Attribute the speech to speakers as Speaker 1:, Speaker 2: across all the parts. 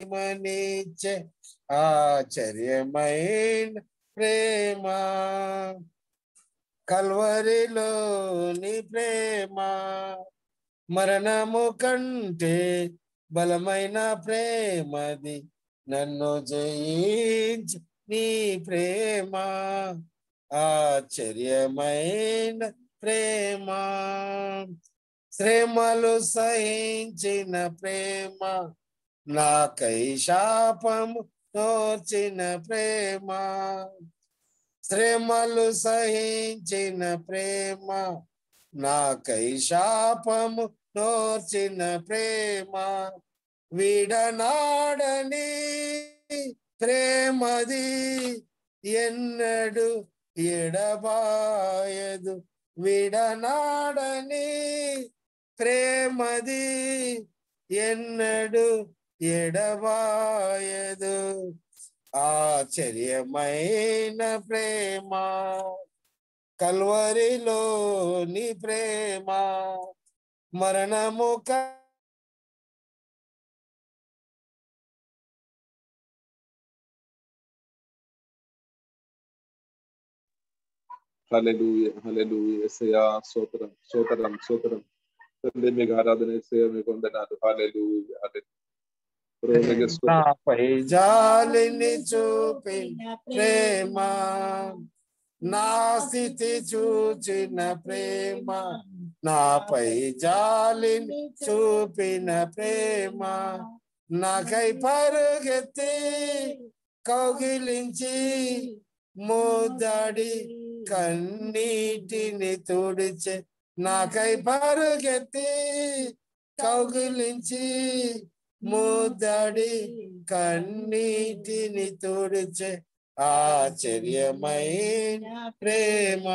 Speaker 1: మనిచ్చే ఆశ్చర్యమైన ప్రేమ కల్వరిలోని ప్రేమ మరణము కంటే బలమైన ప్రేమది నన్ను జయించి నీ ప్రేమ ఆశ్చర్యమైన ప్రేమ శ్రమలు సహించిన ప్రేమ నాకై శాపము నోచిన ప్రేమ శ్రమలు సహించిన ప్రేమ నాకై శాపము నోచిన ప్రేమ విడనాడని ప్రేమది ఎన్నడు ఎడబాయదు విడనాడని ప్రేమది ఎన్నడు ఎడబాయదు ఆశ్చర్యమైన ప్రేమ కల్వరిలోని ప్రేమ మరణము క-
Speaker 2: హల్లెలూయా హల్లెలూయా యేసయ్యా స్తోత్రం స్తోత్రం స్తోత్రం తండ్రి మీకు ఆరాధన యేసయ్యా మీకు వందనాలు హల్లెలూయా హల్లెలూయా ప్రభు మీకు స్తోత్రం.
Speaker 1: నాపై జాలిని చూపిన ప్రేమ నా స్థితి చూచిన ప్రేమ నాపై జాలిని చూపిన ప్రేమ నాకై పరుగెత్తి కౌగిలించి ముద్దడి కన్నీటిని తుడిచే నాకై పరుగెత్తి కౌగిలించి ముద్దడి కన్నీటిని తుడిచే ఆశ్చర్యమైన ప్రేమ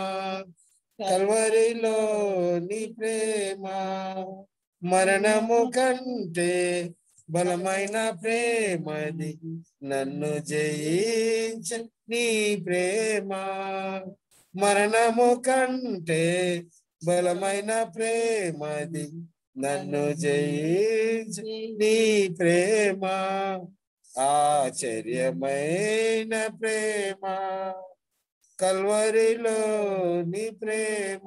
Speaker 1: కల్వరిలోని ప్రేమ మరణము కంటే బలమైన ప్రేమది నన్ను జయించ నీ ప్రేమ మరణము కంటే బలమైన ప్రేమది నన్ను జయించ నీ ప్రేమ ఆశ్చర్యమైన ప్రేమ కల్వరిలో నీ ప్రేమ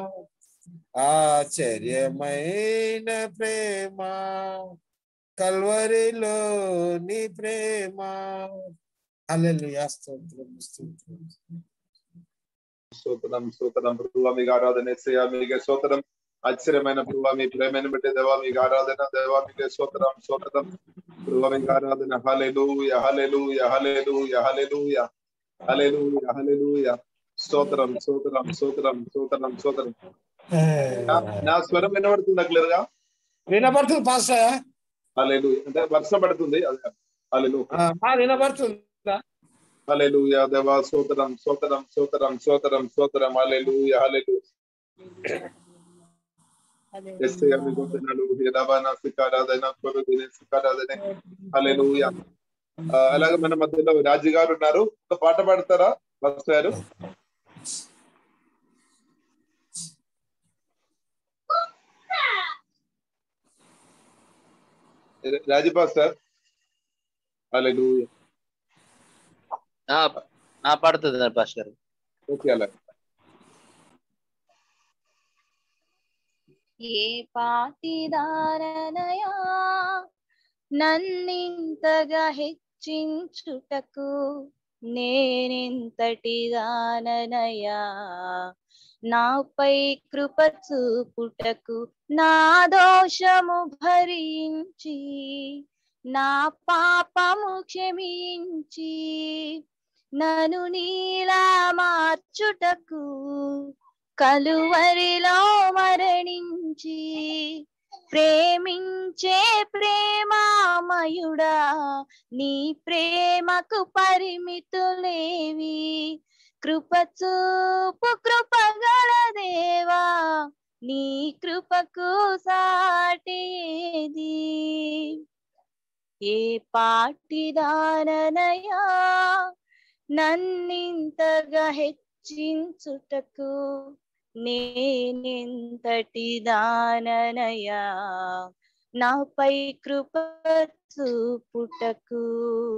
Speaker 1: ఆశ్చర్యమైన ప్రేమ కల్వరిలో నీ ప్రేమ అల్లెలుయా స్తోత్రం స్తోత్రం
Speaker 2: స్తోత్రం స్తోత్రం ప్రభు మీకు ఆరాధన యేసయ్యా మీకు స్తోత్రం ఆశ్చర్యమైన ప్రభు మీ ప్రేమను బట్టి దేవా మీకు ఆరాధన దేవా మీకు స్తోత్రం స్తోత్రం ప్రభు మీకు ఆరాధన హల్లెలూయా హల్లెలూయా హల్లెలూయా హల్లెలూయా హల్లెలూయా హల్లెలూయా స్తోత్రం స్తోత్రం స్తోత్రం స్తోత్రం స్తోత్రం నా- నా స్వరం వినబడుతుందా క్లియర్ గా
Speaker 1: వినపడుతుంది పాస్టర్
Speaker 2: హల్లెలూయా అంటే వర్షం పడుతుంది అదే హల్లెలూయా
Speaker 1: వినపడుతుందా
Speaker 2: హల్లెలూయా దేవా స్తోత్రం స్తోత్రం స్తోత్రం స్తోత్రం స్తోత్రం హల్లెలూయా హల్లెలూయా యేసయ్యా మీకు వందనాలు హేదాబాన సికారాధన కొరుదిన సికారాధన హల్లెలూయా ఆ, అలాగే మన మధ్యలో రాజు గారు ఉన్నారు ఒక పాట పాడతారా బస్ గారు రాజీ పాస్టర్ హల్లెలూయా
Speaker 3: ఆ, ఆ పడుతుంది పాస్టర్ గారు
Speaker 2: ఓకే అలా
Speaker 4: ఏ పాటిదారనయా నన్నింతగా హెచ్చించుటకు నేనెంతటిదాననయా నాపై కృప చూపుటకు నా దోషము భరించి నా పాపము క్షమించి నను నీలా మార్చుటకు కలువరిలో మరణించి ప్రేమించే ప్రేమామయుడా నీ ప్రేమకు పరిమితులేవి కృప చూపు కృపగల దేవా నీ కృపకు సాటేది ఏ పాటిదాననయా నన్నింతగా హెచ్చించుటకు నేనెంతటి దాననయా నాపై కృప చూపుటకు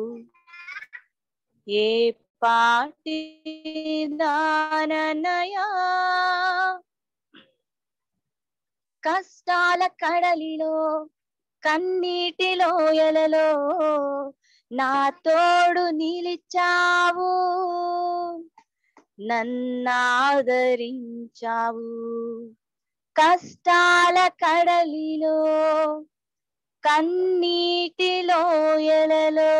Speaker 4: ఏ పాటి దాననయా కష్టాల కడలిలో కన్నీటి లోయలలో నా తోడు నిలిచావు నన్నాదరించావు కష్టాల కడలిలో కన్నీటి లోయలలో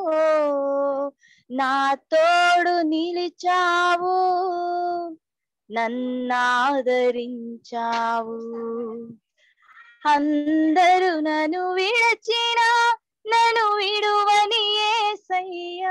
Speaker 4: నా తోడు నిలిచావు నన్నాదరించావు అందరూ నన్ను విడచిన నన్ను విడువని ఏసయ్యా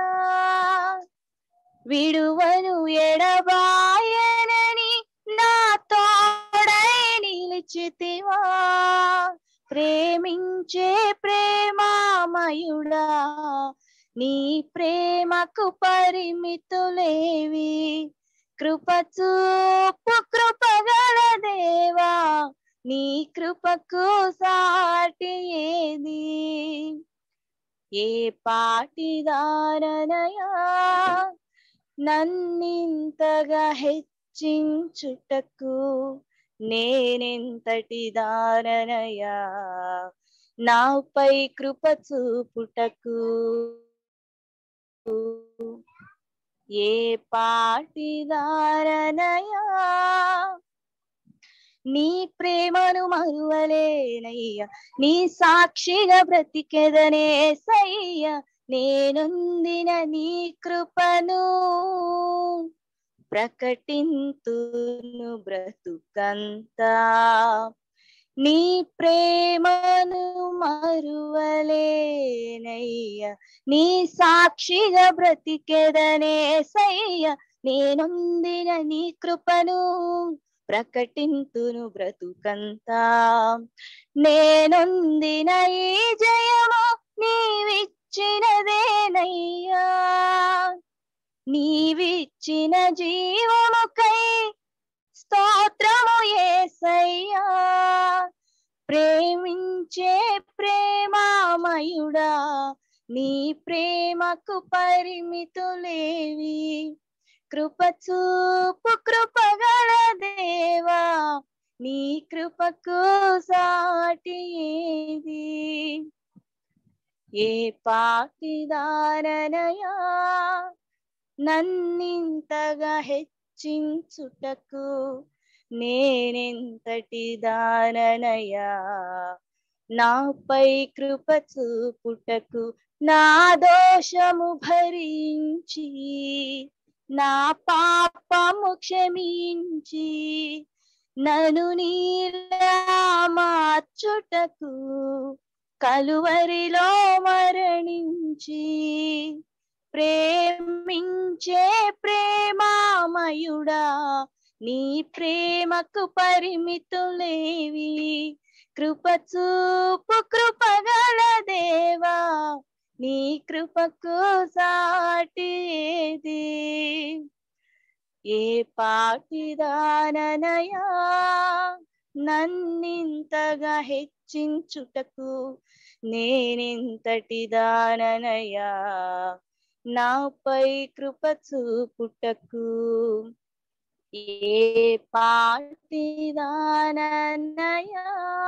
Speaker 4: విడువను ఎడబాయనని నా తోడై నిలిచితివా ప్రేమించే ప్రేమామయుడా నీ ప్రేమకు పరిమితులేవి కృప చూపు కృపగల దేవా నీ కృపకు సాటి ఏది ఏ పాటిదారనయా నన్నింతగా హెచ్చించుటకు నేనెంతటి దారనయా నాపై కృప చూపుటకు ఏ పాటిదారనయా నీ ప్రేమను మరువలేనయ్యా నీ సాక్షిగా బ్రతికెదనే సయ్య నేనొందిన నీ కృపను ప్రకటింతును బ్రతుకంతా నీ ప్రేమను మరువలేనయ్యా నీ సాక్షిగా బ్రతికెదనే సయ్య నేనొందిన నీ కృపను ప్రకటింతును బ్రతుకంతా నేనొందిన ఈ జయము నీవిచ్చినదేనయ్యా నీవిచ్చిన జీవముకై స్తోత్రము ఏసయ్యా ప్రేమించే ప్రేమామయుడా నీ ప్రేమకు పరిమితులేవి కృప చూపు కృపగల దేవా నీ కృపకు సాటి ఏది ఏ పాటిదాననయా నన్నింతగా హెచ్చించుటకు నేనెంతటి దాననయా నాపై కృప చూపుటకు నా దోషము భరించి నా పాపము క్షమించి నను నీలా మార్చుటకు కలువరిలో మరణించి ప్రేమించే ప్రేమామయుడా నీ ప్రేమకు పరిమితులేవి కృప చూపు కృపగల దేవా నీ కృపకు సాటి ఏది ఏ పాటిదాననయా నన్నింతగా హెచ్చించుటకు నేనెంతటి దాననయా నాపై కృప చూపుటకు ఏ పాటిదాననయా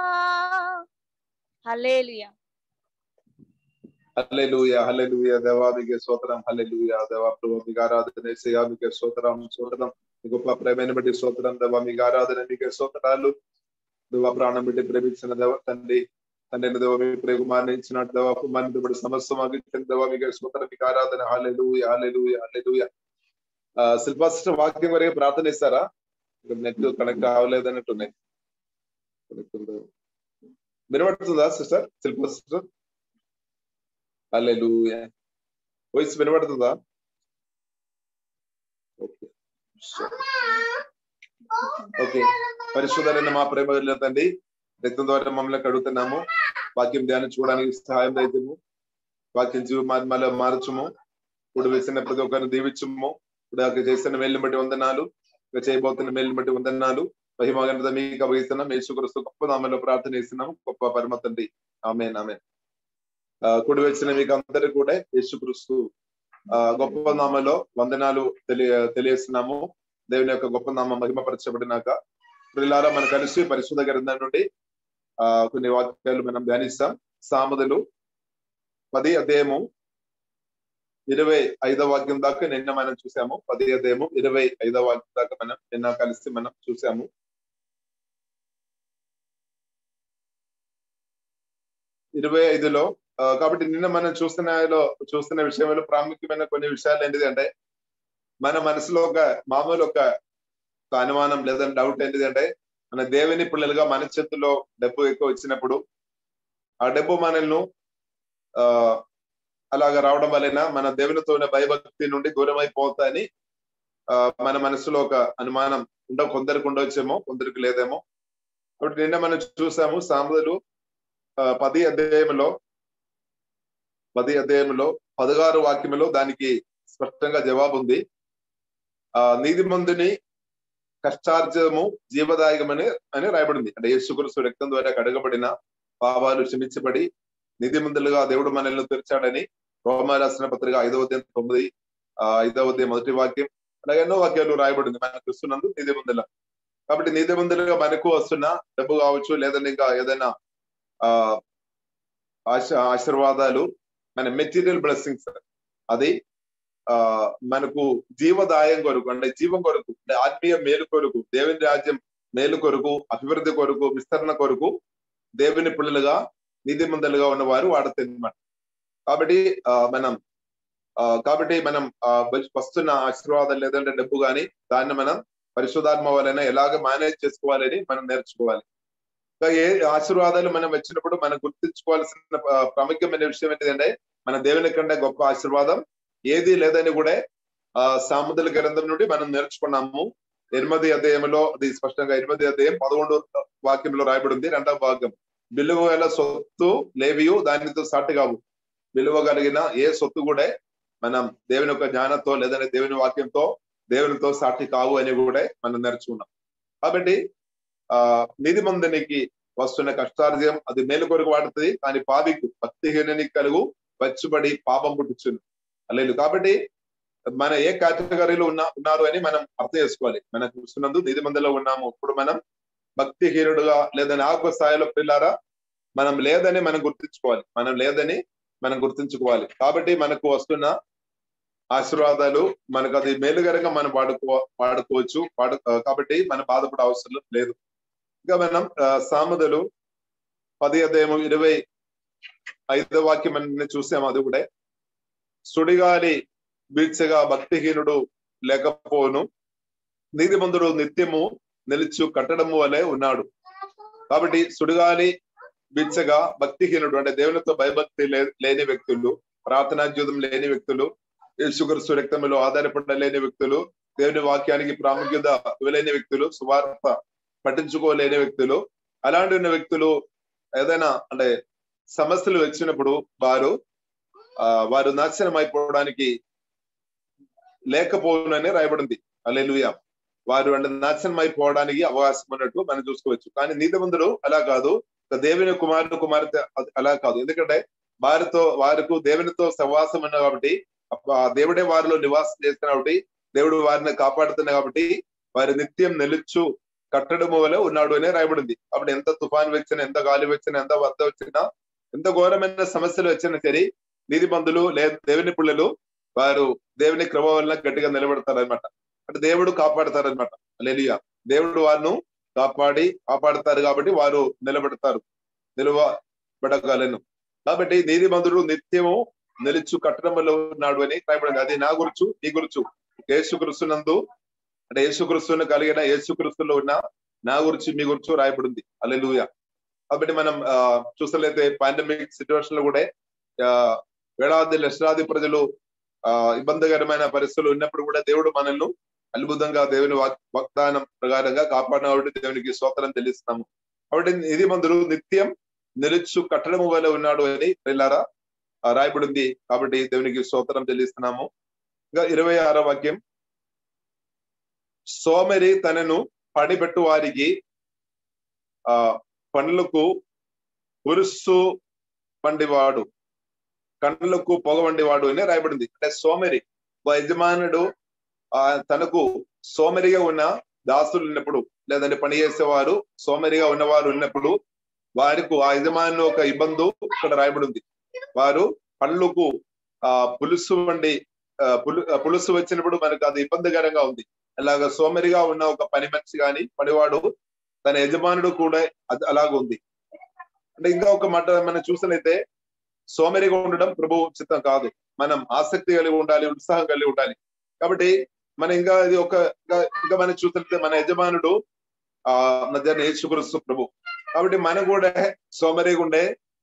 Speaker 4: హల్లెలూయా
Speaker 2: హల్లెలూయ హల్లెలూయ దేవానికి స్తోత్రం హల్లెలూయ దేవా ప్రభు మీకు ఆరాధన ఏసయ్యా మీకు స్తోత్రం స్తోత్రం మీ గొప్ప ప్రేమను బట్టి స్తోత్రం దేవా మీకు ఆరాధన మీకు స్తోత్రాలు దేవా ప్రాణం పెట్టి ప్రేమించిన దేవ తండ్రి తండ్రి దేవ మీ ప్రేమ కుమార్ని ఇచ్చినట్టు దేవా కుమార్ని బట్టి సమస్త ఇచ్చిన దేవా మీకు స్తోత్రం మీకు ఆరాధన హల్లెలూయ హల్లెలూయ హల్లెలూయ ఆ శిల్పాస్టర్ వాక్యం వరకు ప్రార్థన ఇస్తారా నెట్ కనెక్ట్ అవ్వలేదన్నట్టున్నాయి వినబడుతుందా sister Shilpa sister hallelujah voice వినబడుతుందా ఓకే ఓకే పరిశుద్ధమైన మా ప్రేమ కలిగిన తండ్రి రక్తం ద్వారా మమ్మల్ని కడుగుతున్నాము వాక్యం ధ్యానించుకోవడానికి సహాయం దయచము వాక్యం జీవ మాధ్యమాలు మార్చము ఇప్పుడు వేసిన ప్రతి ఒక్కరిని దీవించము ఇప్పుడు అక్కడ చేసిన మేలుని బట్టి వందనాలు ఇంకా చేయబోతున్న మేలుని బట్టి వందనాలు మహిమగంత మీకు అభగిస్తున్నాం యేసుక్రీస్తు గొప్ప నామంలో ప్రార్థన చేస్తున్నాం గొప్ప పరమ తండ్రి ఆమెన్ ఆమెన్ ఆ, కుడి వచ్చిన మీకు అందరికి కూడా యేసుక్రీస్తు ఆ, గొప్ప నామంలో వందనాలు తెలియ తెలియజేస్తున్నాము దేవుని యొక్క గొప్ప నామం మహిమపరచబడినాక పిల్లారా మనం కలిసి పరిశుద్ధ గ్రంథం నుండి ఆ కొన్ని వాక్యాలు మనం ధ్యానిస్తాం సామదులు పది అధ్యాయము ఇరవై ఐదవ వాక్యం దాకా నిన్న మనం చూసాము పది అధ్యాయము ఇరవై ఐదవ వాక్యం దాకా మనం నిన్న కలిసి మనం చూసాము ఇరవై ఐదులో ఆ, కాబట్టి నిన్న మనం చూస్తున్న చూస్తున్న విషయంలో ప్రాముఖ్యమైన కొన్ని విషయాలు ఏంటిది అంటే మన మనసులో ఒక మామూలు ఒక ఒక అనుమానం లేదంటే డౌట్ ఏంటిది అంటే మన దేవుని పిల్లలుగా మన చేతుల్లో డబ్బు ఎక్కువ వచ్చినప్పుడు ఆ డబ్బు మనల్ని ఆ అలాగా రావడం వలన మన దేవునితో ఉన్న భయభక్తి నుండి దూరం అయిపోతాయని ఆ, మన మనసులో ఒక అనుమానం ఉండ కొందరికి ఉండవచ్చేమో కొందరికి లేదేమో కాబట్టి నిన్న మనం చూసాము సాముదులు ఆ, పది అధ్యాయంలో పది అధ్యాయంలో పదహారు వాక్యములో దానికి స్పష్టంగా జవాబు ఉంది ఆ నీతిమంతుని కష్టార్జము జీవదాయకమని అని రాయబడింది అంటే యేసుక్రీస్తు రక్తం ద్వారా కడగబడిన పాపాలు క్షమించబడి నిధిమంతులుగా దేవుడు మనల్ని తెరిచాడని రోమా రాసిన పత్రిక ఐదవ అధ్యాయం తొమ్మిది ఆ ఐదవ అధ్యాయం మొదటి వాక్యం అలాగే ఎన్నో వాక్యాలు రాయబడింది మనకు చూస్తున్నందు నిధి ముందుల కాబట్టి నిధి ముందులుగా మనకు వస్తున్న డబ్బు కావచ్చు లేదంటే ఇంకా ఏదైనా ఆ ఆశ ఆశీర్వాదాలు మన మెటీరియల్ బ్లెస్సింగ్స్ అది ఆ మనకు జీవదాయం కొరకు అంటే జీవం కొరకు అంటే ఆత్మీయ మేలు కొరకు దేవుని రాజ్యం మేలు కొరకు అభివృద్ధి కొరకు విస్తరణ కొరకు దేవుని పిల్లలుగా నిధి ముందలుగా ఉన్నవారు వాడతారన్నమాట కాబట్టి ఆ మనం ఆ కాబట్టి మనం ఆ వస్తున్న ఆశీర్వాదాలు లేదంటే డబ్బు కానీ దాన్ని మనం పరిశుధాత్మ వలన ఎలాగ మేనేజ్ చేసుకోవాలని మనం నేర్చుకోవాలి ఇంకా ఏ ఆశీర్వాదాలు మనం వచ్చినప్పుడు మనం గుర్తించుకోవాల్సిన ఆ, ప్రాముఖ్యమైన విషయం ఏంటంటే మన దేవుని కంటే గొప్ప ఆశీర్వాదం ఏది లేదని కూడా ఆ సాముద్ర గ్రంథం నుండి మనం నేర్చుకున్నాము ఎనిమిది అధ్యాయంలో అది స్పష్టంగా ఎనిమిది అధ్యాయం పదకొండు వాక్యంలో రాయబడి ఉంది రెండవ భాగం విలువ గల సొత్తు లేవియు దానితో సాటి కావు విలువ కలిగిన ఏ సొత్తు కూడా మనం దేవుని యొక్క జ్ఞానంతో లేదంటే దేవుని వాక్యంతో దేవునితో సాటి కావు అని కూడా మనం నేర్చుకున్నాం కాబట్టి ఆ నిధి మందునికి వస్తున్న కష్టార్జం అది మేలు కొరకు వాడుతుంది కానీ పాపికు భక్తిహీనునికి కలుగు వచ్చుబడి పాపం పుట్టించును లేదు కాబట్టి మన ఏ కేటగిరీలో ఉన్నా ఉన్నారు అని మనం అర్థం చేసుకోవాలి మనం చూస్తున్నందు నిధి మందులో ఉన్నాము ఇప్పుడు మనం భక్తిహీనుడుగా లేదని ఆకు స్థాయిలో పిల్లారా మనం లేదని మనం గుర్తించుకోవాలి మనం లేదని మనం గుర్తించుకోవాలి కాబట్టి మనకు వస్తున్న ఆశీర్వాదాలు మనకు అది మేలుగరగా మనం వాడుకో వాడుకోవచ్చు వాడు కాబట్టి మనం బాధపడే అవసరం లేదు ఇంకా మనం ఆ, సామెతలు పది అధ్యాయము ఇరవై ఐదో వాక్యం అని చూసాము అది కూడా సుడిగాలి బీడ్చగా భక్తిహీనుడు లేకపోను నీతిమంతుడు నిత్యము నిలిచు కట్టడము వలె ఉన్నాడు కాబట్టి సుడిగాలి బిచ్చగా భక్తిహీనుడు అంటే దేవునితో భయభక్తి లే- లేని వ్యక్తులు ప్రార్థనా జీవితం లేని వ్యక్తులు యేసుక్రీస్తు రక్తములో ఆధారపడలేని వ్యక్తులు దేవుని వాక్యానికి ప్రాముఖ్యత ఇవ్వలేని వ్యక్తులు సువార్త పట్టించుకోలేని వ్యక్తులు అలాంటి ఉన్న వ్యక్తులు ఏదైనా అంటే సమస్యలు వచ్చినప్పుడు వారు ఆ వారు నాశనం అయిపోవడానికి లేకపోవునని రాయబడింది అల్లెలుయ వారు అంటే నాశనం అయిపోవడానికి అవకాశం ఉన్నట్టు మనం చూసుకోవచ్చు కానీ నీతిమంతుడు అలా కాదు ఒక దేవుని కుమారుడు కుమార్తె అది అలా కాదు ఎందుకంటే వారితో వారికి దేవునితో సహవాసం ఉన్న కాబట్టి అప్ప- ఆ దేవుడే వారిలో నివాసం చేస్తున్న కాబట్టి దేవుడు వారిని కాపాడుతున్నా కాబట్టి వారి నిత్యం నిలుచు కట్టడము వల్ల ఉన్నాడు అనే రాయబడింది కాబట్టి ఎంత తుఫాన్ వచ్చినా ఎంత గాలి వచ్చినా ఎంత వరద వచ్చినా ఎంత ఘోరమైన సమస్యలు వచ్చినా సరే నీతి బంధులు లే దేవుని పిల్లలు వారు దేవుని కృప వల్ల గట్టిగా నిలబడతారు అనమాట అంటే దేవుడు కాపాడతారనమాట లేలియా దేవుడు వారిను కాపాడి కాపాడతారు కాబట్టి వారు నిలబడతారు నిలవబడగలను కాబట్టి నీతి బంధుడు నిత్యము నిలుచు కట్టడంలో ఉన్నాడు అని రాయబడింది అది నా గురుచు నీ గురుచు యేసుక్రీస్తునందు అంటే యేసుక్రీస్తును కలిగిన యేసుక్రీస్తులో ఉన్న నా గురించి మీ గురించి రాయబడింది అల్లెలుయ కాబట్టి మనం ఆ, చూసినట్లయితే పాండమిక్ సిచ్యువేషన్ లో కూడా ఆ, వేలాది లక్షలాది ప్రజలు ఆ ఇబ్బందికరమైన పరిస్థితులు ఉన్నప్పుడు కూడా దేవుడు మనల్ని అద్భుతంగా దేవుని వాక్- వాగ్దానం ప్రకారంగా కాపాడిన కాబట్టి దేవునికి స్తోత్రం తెలుస్తున్నాము కాబట్టి ఇది మందులు నిత్యం నిలుచు కట్టడము వల్ల ఉన్నాడు అని వెళ్ళారా రాయబడింది కాబట్టి దేవునికి స్తోత్రం చెల్లిస్తున్నాము ఇంకా ఇరవై ఆరో వాక్యం సోమరి తనను పని పెట్టు వారికి ఆ పండ్లకు పురుసు వంటివాడు కన్నులకు పొగ వంటివాడు అని రాయబడింది అంటే సోమరి ఒక యజమానుడు ఆ తనకు సోమరిగా ఉన్న దాసులు ఉన్నప్పుడు లేదంటే పని చేసేవారు సోమరిగా ఉన్నవారు ఉన్నప్పుడు వారికి ఆ యజమాని ఒక ఇబ్బంది ఇక్కడ రాయబడి ఉంది వారు పళ్ళుకు ఆ పులుసు వండి ఆ, పులు ఆ, పులుసు వచ్చినప్పుడు మనకు అది ఇబ్బందికరంగా ఉంది అలాగా సోమరిగా ఉన్న ఒక పని మనిషి గాని పనివాడు తన యజమానుడు కూడా అది అలాగ ఉంది అంటే ఇంకా ఒక మాట మనం చూసినైతే సోమరిగా ఉండడం ప్రభు చిత్తం కాదు మనం ఆసక్తి కలిగి ఉండాలి ఉత్సాహం కలిగి ఉండాలి కాబట్టి మన ఇంకా ఇది ఒక ఇంకా- ఇంకా మనం చూసినట్లయితే మన యజమానుడు ఆ మధ్యాహ్నం యేసుక్రీస్తు ప్రభు కాబట్టి మనం కూడా సోమరిగా ఉండే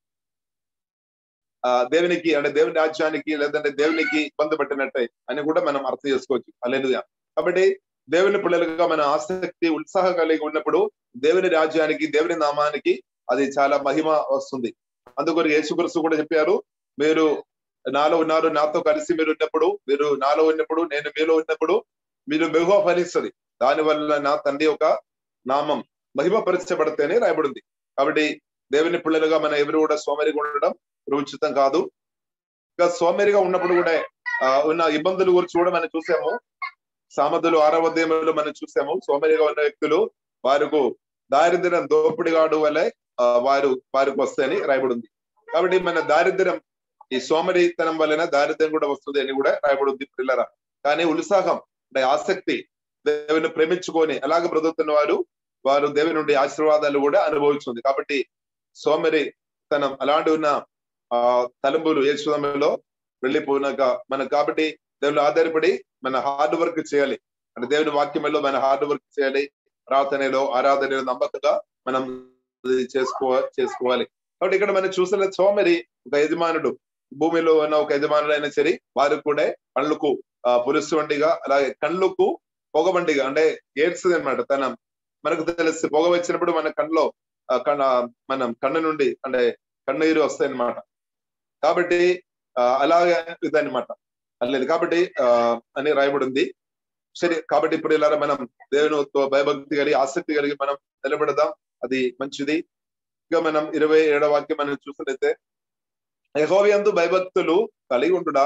Speaker 2: ఆ దేవునికి అంటే దేవుని రాజ్యానికి లేదంటే దేవునికి ఇబ్బంది పట్టినట్టే అని కూడా మనం అర్థం చేసుకోవచ్చు అల్లెలుగా కాబట్టి దేవుని పిల్లలుగా మన ఆసక్తి ఉత్సాహం కలిగి ఉన్నప్పుడు దేవుని రాజ్యానికి దేవుని నామానికి అది చాలా మహిమ వస్తుంది అందుకొరకు యేసుక్రీస్తు కూడా చెప్పారు మీరు నాలో ఉన్నారు నాతో కలిసి మీరు ఉన్నప్పుడు మీరు నాలో ఉన్నప్పుడు నేను మీలో ఉన్నప్పుడు మీరు మెహువ ఫలిస్తుంది దాని వల్ల నా తండ్రి యొక్క నామం మహిమపరచబడితేనే రాయబడింది కాబట్టి దేవుని పిల్లలుగా మన ఎవరు కూడా సోమరిగా ఉండడం ఉచితం కాదు ఇంకా సోమరిగా ఉన్నప్పుడు కూడా ఆ, ఉన్న ఇబ్బందుల గురించి కూడా మనం చూసాము సామర్థులు ఆరవ అధ్యాయంలో మనం చూసాము సోమరిగా ఉన్న వ్యక్తులు వారికి దారిద్ర్యం దోపిడిగాడు వల్లే ఆ, వారు వారికి వస్తాయని రాయబడింది కాబట్టి మన దారిద్ర్యం ఈ సోమరితనం వలన దారిద్ర్యం కూడా వస్తుంది అని కూడా రాయబడింది పిల్లరా కానీ ఉత్సాహం అంటే ఆసక్తి దేవుని ప్రేమించుకొని అలాగ బ్రతుకుతున్న వారు వారు దేవుని నుండి ఆశీర్వాదాలు కూడా అనుభవిస్తుంది కాబట్టి సోమరి తనం అలాంటి ఉన్న ఆ తలంపులు ఏ సమయంలో వెళ్ళిపోయినాక మనం కాబట్టి దేవుని ఆధారపడి మన హార్డ్ వర్క్ చేయాలి అంటే దేవుని వాక్యంలో మన హార్డ్ వర్క్ చేయాలి ప్రార్థనలో ఆరాధనలో నమ్మకంగా మనం ఇది చేసుకో చేసుకోవాలి కాబట్టి ఇక్కడ మనం చూసిన సోమరి ఒక యజమానుడు భూమిలో ఉన్న ఒక యజమానుడు అయినా సరే వారికి కూడా కళ్ళకు ఆ, పులుసు వంటిగా అలాగే కళ్ళకు పొగ వంటిగా అంటే ఏడ్స్తుంది అనమాట తన మనకు తెలుసు పొగ వచ్చినప్పుడు మన కళ్ళలో ఆ, కన్న మనం కన్ను నుండి అంటే కన్నీరు వస్తాయి అనమాట కాబట్టి ఆ, అలాగే ఇదన్నమాట అలేదు కాబట్టి ఆ, అని రాయబడింది సరే కాబట్టి ఇప్పుడు ఇలా మనం దేవునితో భయభక్తి కలిగి ఆసక్తి కలిగి మనం నిలబడదాం అది మంచిది ఇంకా మనం ఇరవై ఏడవ వాక్యం మనం చూసినట్లయితే యహోవయందు భయభక్తులు కలిగి ఉండుడా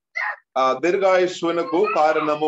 Speaker 2: ఆ దీర్ఘాయుష్వునకు కారణము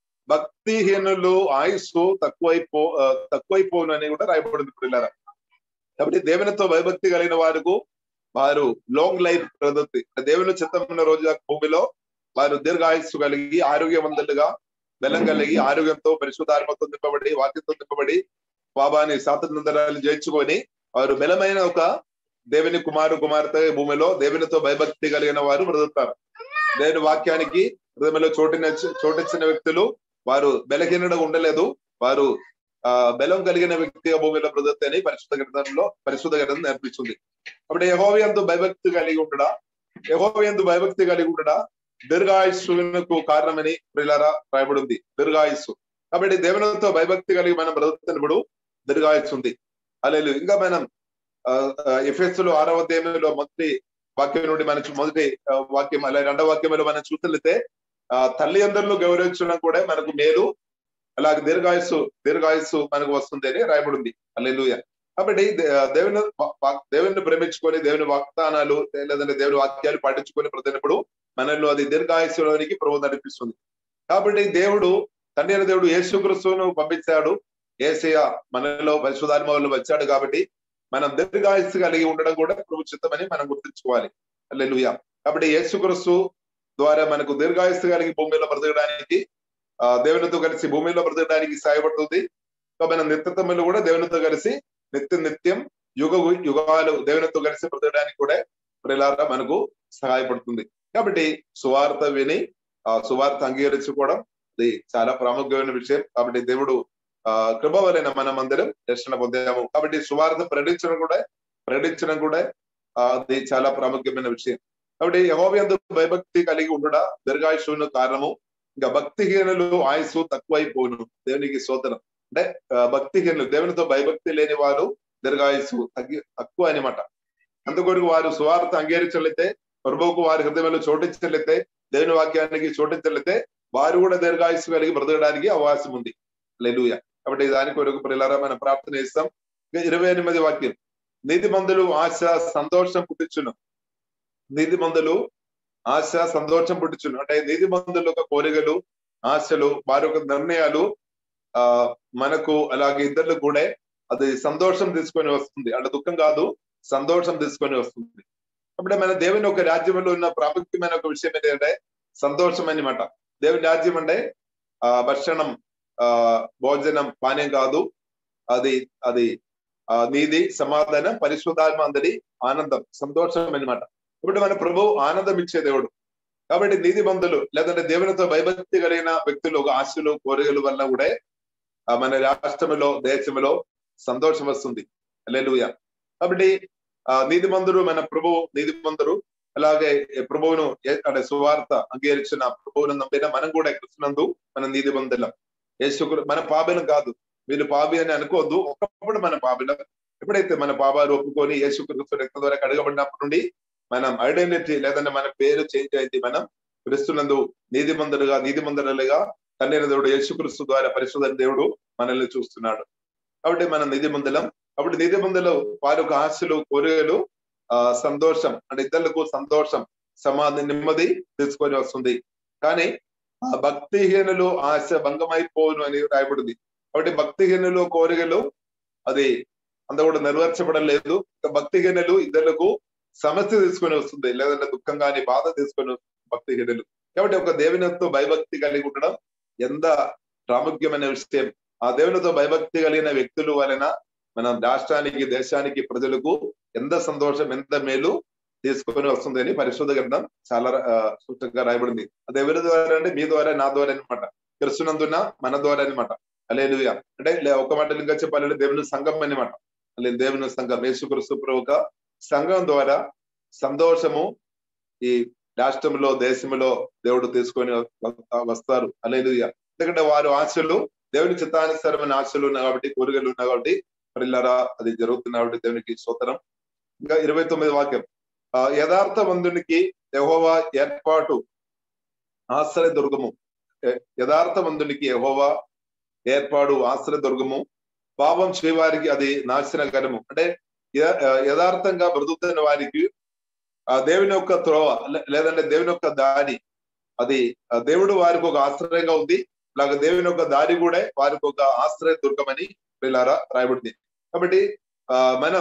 Speaker 2: భక్తిహీనులు ఆయుస్సు తక్కువైపో ఆ, తక్కువైపోను అని కూడా రాయబడింది పిల్లల కాబట్టి దేవునితో భయభక్తి కలిగిన వారికి వారు లాంగ్ లైఫ్ ప్రదత్తి దేవుని చిత్తమున్న రోజు దాకా భూమిలో వారు దీర్ఘాయుస్సు కలిగి ఆరోగ్యవంతులుగా బలం కలిగి ఆరోగ్యంతో పరిశుద్ధాత్మతో నింపబడి వాక్యంతో నింపబడి బాబాని స్వాతంత్రాలు జయించుకొని వారు బలమైన ఒక దేవుని కుమారు కుమార్తె భూమిలో దేవునితో భయభక్తి కలిగిన వారు బ్రతుకుతారు దేవుని వాక్యానికి హృదయంలో చోటిన చోటిచ్చిన వ్యక్తులు వారు బలహీనగా ఉండలేదు వారు ఆ బలం కలిగిన వ్యక్తిగా భూమిలో బ్రతుకుతాయని పరిశుద్ధ గ్రంథంలో పరిశుద్ధ గ్రంథం నేర్పిస్తుంది కాబట్టి యహోవయందు భయభక్తి కలిగి ఉండడా యహోవయందు భయభక్తి కలిగి ఉండడా దీర్ఘాయుస్సుకు కారణమని ప్రిలారా రాయబడింది దీర్ఘాయుస్సు కాబట్టి దేవునితో భయభక్తి కలిగి మనం బ్రతుకుతున్నప్పుడు దీర్ఘాయుస్సు ఉంది అలేదు ఇంకా మనం ఎఫ్ఎస్ లో ఆరవ అధ్యాయంలో మొదటి వాక్యం నుండి మనం చూ- మొదటి ఆ, వాక్యం అలాగే రెండవ వాక్యంలో మనం చూసినట్లయితే ఆ తల్లి అందరిలో గౌరవించడం కూడా మనకు మేలు అలాగే దీర్ఘాయుస్సు దీర్ఘాయుస్సు మనకు వస్తుంది అని రాయబడింది అల్లెలుయ కాబట్టి దే- దేవుని వా- వా- దేవుని ప్రేమించుకొని దేవుని వాగ్దానాలు లేదంటే దేవుని వాక్యాలు పాటించుకొని ప్రతినప్పుడు మనలో అది దీర్ఘాయుస్సులోనికి ప్రభు నడిపిస్తుంది కాబట్టి దేవుడు తండ్రి అయిన దేవుడు యేసుక్రీస్తును పంపించాడు ఏసయ మనలో పరిశుధాత్మలో వచ్చాడు కాబట్టి మనం దీర్ఘాయుస్సు కలిగి ఉండడం కూడా ప్రభు చిత్తమని మనం గుర్తుంచుకోవాలి అల్లెలుయ కాబట్టి యేసుక్రీస్తు ద్వారా మనకు దీర్ఘాయుస్సు కలిగి భూమిలో బ్రతకడానికి ఆ దేవునితో కలిసి భూమిలో బ్రతకడానికి సహాయపడుతుంది ఇంకా మన నిత్యత్వంలో కూడా దేవునితో కలిసి నిత్య నిత్యం యుగ యుగాలు దేవునితో కలిసి బ్రతకడానికి కూడా ప్రిలారా మనకు సహాయపడుతుంది కాబట్టి సువార్త విని ఆ సువార్త అంగీకరించుకోవడం అది చాలా ప్రాముఖ్యమైన విషయం కాబట్టి దేవుడు ఆ కృప వలన మనం అందరం రక్షణ పొందాము కాబట్టి సువార్త ప్రకటించడం కూడా ప్రకటించడం కూడా ఆ, అది చాలా ప్రాముఖ్యమైన విషయం కాబట్టి యహోవ్యందు భయభక్తి కలిగి ఉండడా దీర్ఘాయుషువును కారణము ఇంకా భక్తిహీనులు ఆయుస్సు తక్కువైపోను దేవునికి సోదరం అంటే ఆ, భక్తిహీనులు దేవునితో భయభక్తి లేని వారు దీర్ఘాయుస్సు తగ్గి తక్కువ అనమాట అందుకొరకు వారు సువార్త అంగీకరించలేతే ప్రభువుకు వారి హృదయంలో చోటించలేతే దేవుని వాక్యానికి చోటించలేతే వారు కూడా దీర్ఘాయుస్సు కలిగి బ్రతకడానికి అవకాశం ఉంది లెలుయ కాబట్టి దాని కొరకు ప్రియులారా మనం ప్రార్థన చేస్తాం ఇంకా ఇరవై ఎనిమిది వాక్యం నీతిమంతులు ఆశ సంతోషం పుట్టించును నీతిమంతులు ఆశ సంతోషం పుట్టించును అంటే నీతిమంతుల యొక్క కోరికలు ఆశలు వారి యొక్క నిర్ణయాలు ఆ మనకు అలాగే ఇద్దరు కూడా అది సంతోషం తీసుకొని వస్తుంది అంటే దుఃఖం కాదు సంతోషం తీసుకొని వస్తుంది అప్పుడే మన దేవుని ఒక రాజ్యంలో ఉన్న ప్రాముఖ్యమైన ఒక విషయం ఏంటంటే సంతోషం అనమాట దేవుని రాజ్యం అంటే ఆ భక్షణం ఆ భోజనం పానీయం కాదు అది అది ఆ నీది సమాధానం పరిశుద్ధాత్మ అందరి ఆనందం సంతోషం అనమాట ఇప్పుడు మన ప్రభు ఆనందం ఇచ్చే దేవుడు కాబట్టి నీతి బంధులు లేదంటే దేవునితో భయభక్తి కలిగిన వ్యక్తులు ఆశలు కోరికలు వల్ల కూడా ఆ మన రాష్ట్రంలో దేశంలో సంతోషం వస్తుంది అల్లెలుయ కాబట్టి ఆ నీతి మందురు మన ప్రభు నీతి మందురు అలాగే ప్రభువును అంటే సువార్త అంగీకరించిన ప్రభువును నమ్మిన మనం కూడా కృష్ణందు మన నీతి బంధులం యేసు మన పాపిలం కాదు వీళ్ళు పాపి అని అనుకోవద్దు ఒకప్పుడు మన పాపిలం ఎప్పుడైతే మన పాపాలు ఒప్పుకొని యేసుక్రీస్తు రక్త ద్వారా కడగబడినప్పటి నుండి మనం ఐడెంటిటీ లేదంటే మన పేరు చేంజ్ అయింది మనం క్రిస్తునందు నీతి మందులుగా నీతి మందులుగా తండ్రి దేవుడు యేసుక్రీస్తు ద్వారా పరిశుధన దేవుడు మనల్ని చూస్తున్నాడు కాబట్టి మనం నిధి మందులం కాబట్టి నిధి మందులు వారి యొక్క ఆశలు కోరికలు ఆ సంతోషం అంటే ఇతరులకు సంతోషం సమాధి నెమ్మది తీసుకొని వస్తుంది కానీ ఆ భక్తిహీనులు ఆశ భంగమైపోను అని రాయబడింది కాబట్టి భక్తిహీనులు కోరికలు అది అంత కూడా నెరవేర్చబడలేదు భక్తిహీనులు ఇతరులకు సమస్య తీసుకొని వస్తుంది లేదంటే దుఃఖం కానీ బాధ తీసుకొని భక్తిహీనులు కాబట్టి ఒక దేవునితో భయభక్తి కలిగి ఉండడం ఎంత ప్రాముఖ్యమైన విషయం ఆ దేవునితో భయభక్తి కలిగిన వ్యక్తుల వలన మన రాష్ట్రానికి దేశానికి ప్రజలకు ఎంత సంతోషం ఎంత మేలు తీసుకొని వస్తుంది అని పరిశోధ గ్రంథం చాలా స్పష్టంగా రాయబడింది అది ఎవరి ద్వారా అంటే మీ ద్వారా నా ద్వారా అనమాట కృష్ణనందున మన ద్వారా అనమాట అలేలుగా అంటే ఒక మాట ఇంకా చెప్పాలంటే దేవుని సంఘం అనమాట అలే దేవుని సంఘం యేసుక్రీస్తు ఒక సంఘం ద్వారా సంతోషము ఈ రాష్ట్రంలో దేశంలో దేవుడు తీసుకొని వస్తారు అలేలుగా ఎందుకంటే వారు ఆశలు దేవుని చిత్తానుసారమైన ఆశలు ఉన్నాయి కాబట్టి కోరికలు ఉన్నాయి కాబట్టి పిల్లరా అది జరుగుతుంది కాబట్టి దేవునికి స్తోత్రం ఇంకా ఇరవై తొమ్మిది వాక్యం ఆ యథార్థవంతునికి యహోవా ఏర్పాటు ఆశ్రయ దుర్గము యథార్థవంతునికి యహోవా ఏర్పాటు ఆశ్రయ దుర్గము పాపం చేయవారికి అది నాశనకరము అంటే యథార్థంగా బ్రతుకుతున్న వారికి ఆ దేవుని యొక్క త్రోవ లేదంటే దేవుని యొక్క దారి అది దేవుడు వారికి ఒక ఆశ్రయంగా ఉంది అలాగే దేవుని యొక్క దారి కూడా వారికి ఒక ఆశ్రయ దుర్గం అని పిల్లారా రాయబడింది కాబట్టి ఆ మనం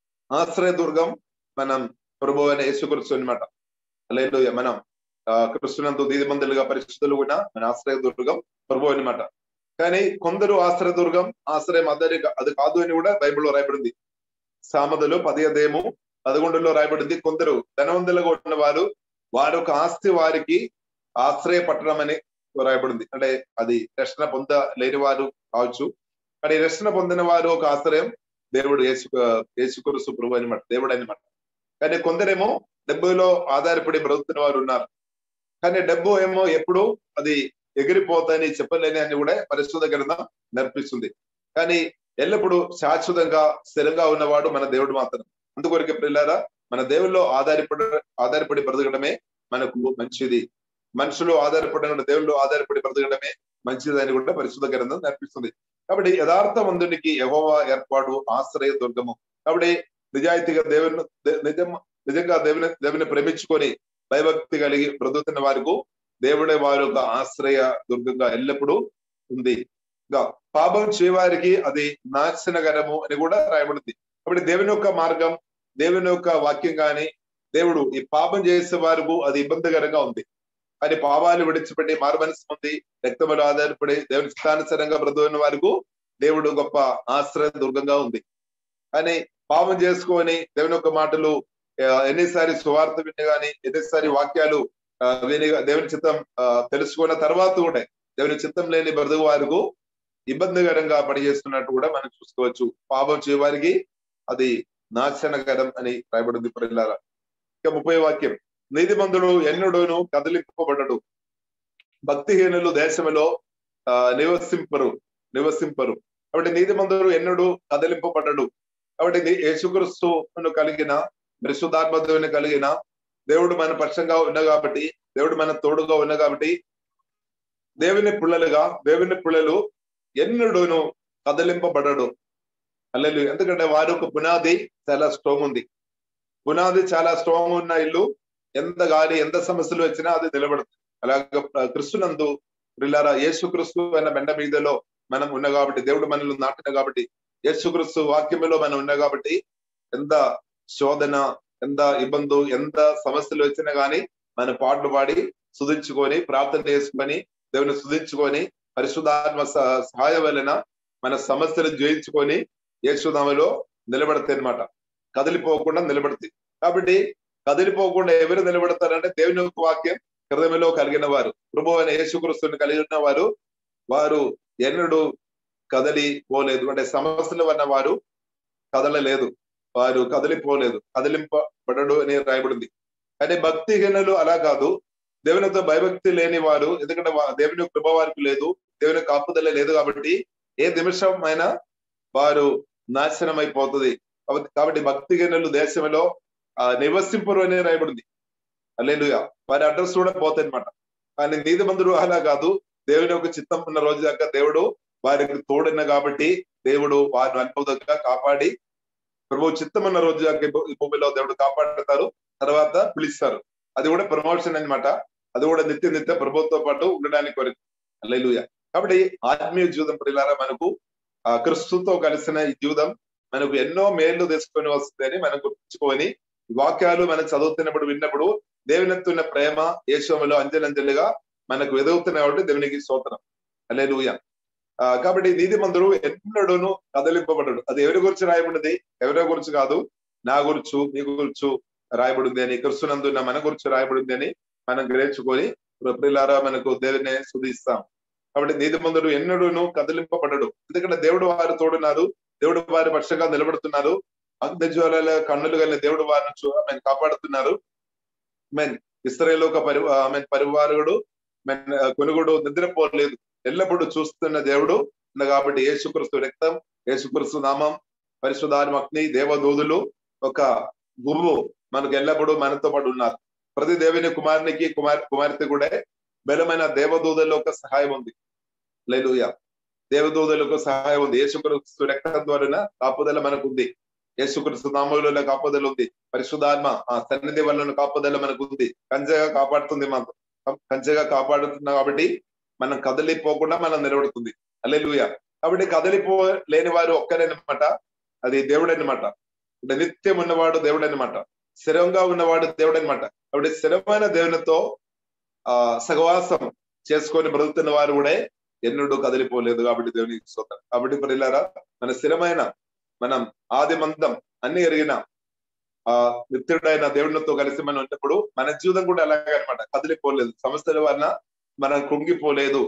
Speaker 2: ఆశ్రయ దుర్గం మనం ప్రభు అయిన యేసుకృష్ణ అనమాట లేదు మనం ఆ కృష్ణంతో దీదిమందులుగా పరిస్థితులు కూడా మన ఆశ్రయ దుర్గం ప్రభు అనమాట కానీ కొందరు ఆశ్రయ దుర్గం ఆశ్రయం అదరి అది కాదు అని కూడా బైబిల్లో రాయబడింది సామదులు పదిహేదేము పదకొండులో రాయబడింది కొందరు ధనవంతులుగా ఉన్న వారు వారి యొక్క ఆస్తి వారికి ఆశ్రయ పట్టణం అని రాయబడింది అంటే అది రక్షణ పొంద లేని వారు కావచ్చు కానీ రక్షణ పొందిన వారు ఒక ఆశ్రయం దేవుడు యేసు యేసుకురుసు ప్రభు అనమాట దేవుడు అనమాట కానీ కొందరేమో డబ్బులో ఆధారపడి బ్రతుకుతున్న వారు ఉన్నారు కానీ డబ్బు ఏమో ఎప్పుడు అది ఎగిరిపోతాయని చెప్పలేని అని కూడా పరిశుద్ధ గ్రంథం నేర్పిస్తుంది కానీ ఎల్లప్పుడూ శాశ్వతంగా స్థిరంగా ఉన్నవాడు మన దేవుడు మాత్రం అందుకొరకే పిల్లారా మన దేవుల్లో ఆధారపడి ఆధారపడి బ్రతకడమే మనకు మంచిది మనుషులు ఆధారపడిన దేవుళ్ళు ఆధారపడి బ్రతకడమే మంచిదని కూడా పరిశుద్ధ గ్రంథం నేర్పిస్తుంది కాబట్టి యథార్థవంతునికి యహోవా ఏర్పాటు ఆశ్రయ దుర్గము కాబట్టి నిజాయితీగా దేవుని నిజం నిజంగా దేవుని దేవుని ప్రేమించుకొని భయభక్తి కలిగి బ్రతుకుతున్న వారికి దేవుడే వారి యొక్క ఆశ్రయ దుర్గంగా ఎల్లప్పుడూ ఉంది ఇంకా పాపం చేయవారికి అది నాశనకరము అని కూడా రాయబడింది కాబట్టి దేవుని యొక్క మార్గం దేవుని యొక్క వాక్యం కానీ దేవుడు ఈ పాపం చేసే వారికి అది ఇబ్బందికరంగా ఉంది కానీ పాపాలు విడిచిపెట్టి మారుమనసు పొంది రక్తములు ఆధారపడి దేవుని స్థానుసరంగా బ్రతుకున్న వారికి దేవుడు గొప్ప ఆశ్రయ దుర్గంగా ఉంది కానీ పాపం చేసుకొని దేవుని యొక్క మాటలు ఎన్నిసారి సువార్త విని కానీ ఎన్నిసారి వాక్యాలు విని దేవుని చిత్తం తెలుసుకున్న తర్వాత కూడా దేవుని చిత్తం లేని బ్రతుకు వారికి ఇబ్బందికరంగా పనిచేస్తున్నట్టు కూడా మనం చూసుకోవచ్చు పాపం చేయవారికి అది నాశనకరం అని రాయబడింది పిల్లల ఇక ముప్పై వాక్యం నీతిమంతుడు ఎన్నడూను కదిలింపబడడు భక్తిహీనులు దేశంలో ఆ నివసింపరు నివసింపరు కాబట్టి నీతిమంతుడు ఎన్నడూ కదిలింపబడడు కాబట్టి యేసుక్రీస్తును కలిగిన పరిశుద్ధాత్మదేవుని కలిగిన దేవుడు మన పక్షంగా ఉన్న కాబట్టి దేవుడు మన తోడుగా ఉన్న కాబట్టి దేవుని పిల్లలుగా దేవుని పిల్లలు ఎన్నడూను కదిలింపబడడు అల్లెలు ఎందుకంటే వారి యొక్క పునాది చాలా స్ట్రాంగ్ ఉంది పునాది చాలా స్ట్రాంగ్ ఉన్న ఇల్లు ఎంత గాలి ఎంత సమస్యలు వచ్చినా అది నిలబడుతుంది అలాగే క్రిస్తునందు ప్రిల్లారా యేసు క్రిస్తు అన్న బండ మీదలో మనం ఉన్న కాబట్టి దేవుడు మనల్ని నాటిన కాబట్టి యేసు క్రిస్తు వాక్యములో మనం ఉన్న కాబట్టి ఎంత శోధన ఎంత ఇబ్బందు ఎంత సమస్యలు వచ్చినా గానీ మన పాటలు పాడి సుధించుకొని ప్రార్థన చేసుకొని దేవుని సుధించుకొని పరిశుధాత్మ స- సహాయం వలన మన సమస్యలు జయించుకొని యేసునామలో నిలబడతాయి అనమాట కదిలిపోకుండా నిలబడతాయి కాబట్టి కదిలిపోకుండా ఎవరు నిలబడతారంటే దేవుని యొక్క వాక్యం హృదయంలో కలిగిన వారు ప్రభు అయిన యేసుక్రీస్తుని కలిగి ఉన్న వారు వారు ఎన్నడూ కదలి పోలేదు అంటే సమస్యలు ఉన్న వారు కదలలేదు వారు కదిలిపోలేదు కదిలింపబడడు అని రాయబడింది కానీ భక్తిహీనులు అలా కాదు దేవునితో భయభక్తి లేని వారు ఎందుకంటే వా- దేవుని కృప వారికి లేదు దేవుని కాపుదల లేదు కాబట్టి ఏ నిమిషం అయినా వారు నాశనం అయిపోతుంది కాబట్టి కాబట్టి భక్తిహీనులు దేశంలో ఆ, నివసింపరు అని రాయబడింది అల్లెలుగా వారి అడ్రస్ కూడా పోతాయి అనమాట కానీ నీతిమంతుడు అలా కాదు దేవుని యొక్క చిత్తం ఉన్న రోజు దాకా దేవుడు వారికి తోడిన కాబట్టి దేవుడు వారిని అద్భుతంగా కాపాడి ప్రభు చిత్తం ఉన్న రోజు దాకా ఈ భూ- ఈ భూమిలో దేవుడు కాపాడుతారు తర్వాత పిలుస్తారు అది కూడా ప్రమోషన్ అన్నమాట అది కూడా నిత్య నిత్య ప్రభుత్వంతో పాటు ఉండడానికి కొరకు అల్లెలుయ కాబట్టి ఆత్మీయ జీవితం ప్రియులారా మనకు ఆ క్రిస్తుతో కలిసిన ఈ జీవితం మనకు ఎన్నో మేళ్లు తీసుకొని వస్తుందని మనం గుర్తుంచుకొని ఈ వాక్యాలు మనం చదువుతున్నప్పుడు విన్నప్పుడు దేవునెత్తున్న ప్రేమ యేసోమలో అంజలంజలిగా మనకు ఎదుగుతున్న కాబట్టి దేవునికి స్తోత్రం అల్లెలుయ ఆ కాబట్టి నీతి మందుడు ఎన్నడూను కదలింపబడడు అది ఎవరి గురించి రాయబడింది ఎవరి గురించి కాదు నా గురించి మీ గురించి రాయబడింది అని క్రిస్తునందున్న మన గురించి రాయబడింది అని మనం గ్రహించుకొని ప్రిలారా మనకు దేవుని సుధిస్తాం కాబట్టి నీతి మందుడు ఎన్నడూను కదిలింపబడడు ఎందుకంటే దేవుడు వారు తోడున్నారు దేవుడు వారి పక్షంగా నిలబడుతున్నారు అగ్నిజ్వాల కన్నులు కలిగిన దేవుడు వారిని చూ- ఆమె కాపాడుతున్నారు మెన్ ఇస్రాయేల్ ఒక పరి ఆమె పరివారుడు మెన్ కొనుగోడు నిద్రపోలేదు ఎల్లప్పుడూ చూస్తున్న దేవుడు ఉన్న కాబట్టి యేసుక్రీస్తు రక్తం యేసుక్రీస్తు నామం పరిశుధాత్మ అగ్ని దేవదూదులు ఒక గురువు మనకు ఎల్లప్పుడూ మనతో పాటు ఉన్నారు ప్రతి దేవుని కుమారునికి కుమార్ కుమార్తె కూడా బలమైన దేవదూతల యొక్క సహాయం ఉంది లేలుయ దేవదూతలకు సహాయం ఉంది యేసుక్రీస్తు రక్తం ద్వారా కాపుదల మనకు ఉంది యేసుక్రీస్తు నామంలో కాపుదల ఉంది పరిశుధాత్మ ఆ సన్నిధి వల్ల కాపుదల మనకు ఉంది కంచెగా కాపాడుతుంది మనకు కంచెగా కాపాడుతున్నాం కాబట్టి మనం కదలిపోకుండా మనం నిలబడుతుంది అల్లెలుయ కాబట్టి కదలిపో లేని వారు ఒక్కరనమాట అది దేవుడు అనమాట అంటే నిత్యం ఉన్నవాడు దేవుడు అనమాట స్థిరంగా ఉన్నవాడు దేవుడు అనమాట కాబట్టి స్థిరమైన దేవునితో ఆ సహవాసం చేసుకొని బ్రతుకుతున్న వారు కూడా ఎన్నడూ కదిలిపోలేదు కాబట్టి దేవుని స్తోత్రం కాబట్టి ప్రియులారా మన స్థిరమైన మనం ఆది మందం అన్ని ఎరిగిన ఆ నిత్యుడైన దేవునితో కలిసి మనం ఉన్నప్పుడు మన జీవితం కూడా అలాగే అనమాట కదిలిపోలేదు సమస్యల వలన మనం కుంగిపోలేదు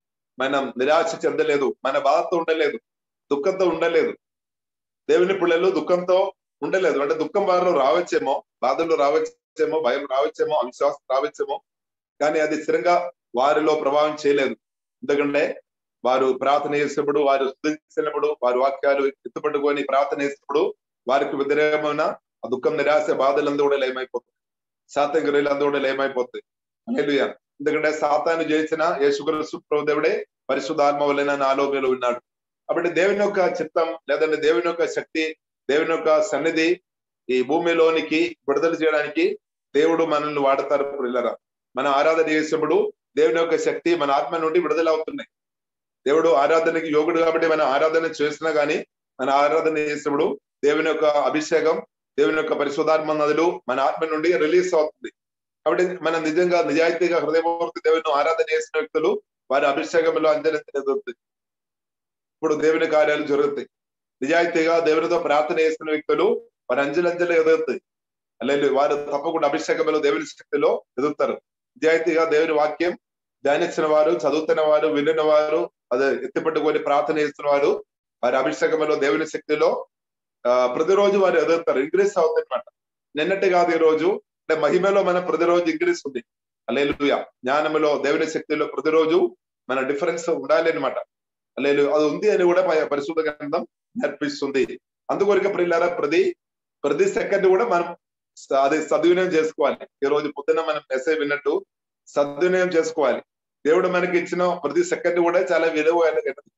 Speaker 2: మనం నిరాశ చెందలేదు మన బాధతో ఉండలేదు దుఃఖంతో ఉండలేదు దేవుని పిల్లలు దుఃఖంతో ఉండలేదు అంటే దుఃఖం వారిలో రావచ్చేమో బాధలు రావచ్చేమో భయం రావచ్చేమో అవిశ్వాసం రావచ్చేమో కానీ అది స్థిరంగా వారిలో ప్రభావం చేయలేదు ఎందుకంటే వారు ప్రార్థన చేసినప్పుడు వారు స్థుతించినప్పుడు వారి వాక్యాలు ఎత్తుపట్టుకొని ప్రార్థన చేసినప్పుడు వారికి వ్యతిరేకమైన ఆ దుఃఖం నిరాశ బాధలందు కూడా లేమైపోతుంది శాతం గిరీలందు కూడా లేమైపోతుంది హల్లెలూయా ఎందుకంటే సాతాను చేసిన యేసుక్రీస్తు ప్రభుదేవుడే పరిశుద్ధాత్మ వలన నాలో మీరు ఉన్నాడు కాబట్టి దేవుని యొక్క చిత్తం లేదంటే దేవుని యొక్క శక్తి దేవుని యొక్క సన్నిధి ఈ భూమిలోనికి విడుదల చేయడానికి దేవుడు మనల్ని వాడతారు పిల్లరా మనం ఆరాధన చేసినప్పుడు దేవుని యొక్క శక్తి మన ఆత్మ నుండి విడుదల అవుతున్నాయి దేవుడు ఆరాధనకి యోగుడు కాబట్టి మనం ఆరాధన చేసినా గానీ మన ఆరాధన చేసినప్పుడు దేవుని యొక్క అభిషేకం దేవుని యొక్క పరిశుధాత్మ నదులు మన ఆత్మ నుండి రిలీజ్ అవుతుంది కాబట్టి మనం నిజంగా నిజాయితీగా హృదయపూర్తి దేవుని ఆరాధన చేసిన వ్యక్తులు వారి అభిషేకంలో అంజలి ఎదుగుతుంది ఇప్పుడు దేవుని కార్యాలు జరుగుతాయి నిజాయితీగా దేవునితో ప్రార్థన చేస్తున్న వ్యక్తులు వారి అంజలంజలి ఎదుగుతాయి లేదు వారు తప్పకుండా అభిషేకంలో దేవుని శక్తిలో ఎదుగుతారు నిజాయితీగా దేవుని వాక్యం ధ్యానించిన వారు చదువుతున్న వారు వినిన వారు అదే ఎత్తిపట్టుకొని ప్రార్థన చేస్తున్న వారు వారి అభిషేకంలో దేవుని శక్తిలో ఆ ప్రతిరోజు వారు ఎదుగుతారు ఇంక్రీస్ అవుతుంది అనమాట నిన్నటి కాదు ఈ రోజు అంటే మహిమలో మన ప్రతిరోజు ఇంక్రీస్ ఉంది అలేలుయ జ్ఞానములో దేవుని శక్తిలో ప్రతిరోజు మన డిఫరెన్స్ ఉండాలి అనమాట లేదు అది ఉంది అని కూడా ప- పరిశుద్ధ గ్రంథం నేర్పిస్తుంది అందుకొరకు ప్రియులారా ప్రతి ప్రతి సెకండ్ కూడా మనం స- అది సద్వినియోగం చేసుకోవాలి ఈ రోజు పొద్దున్న మనం మెసేజ్ విన్నట్టు సద్వినియోగం చేసుకోవాలి దేవుడు మనకి ఇచ్చిన ప్రతి సెకండ్ కూడా చాలా విలువైనది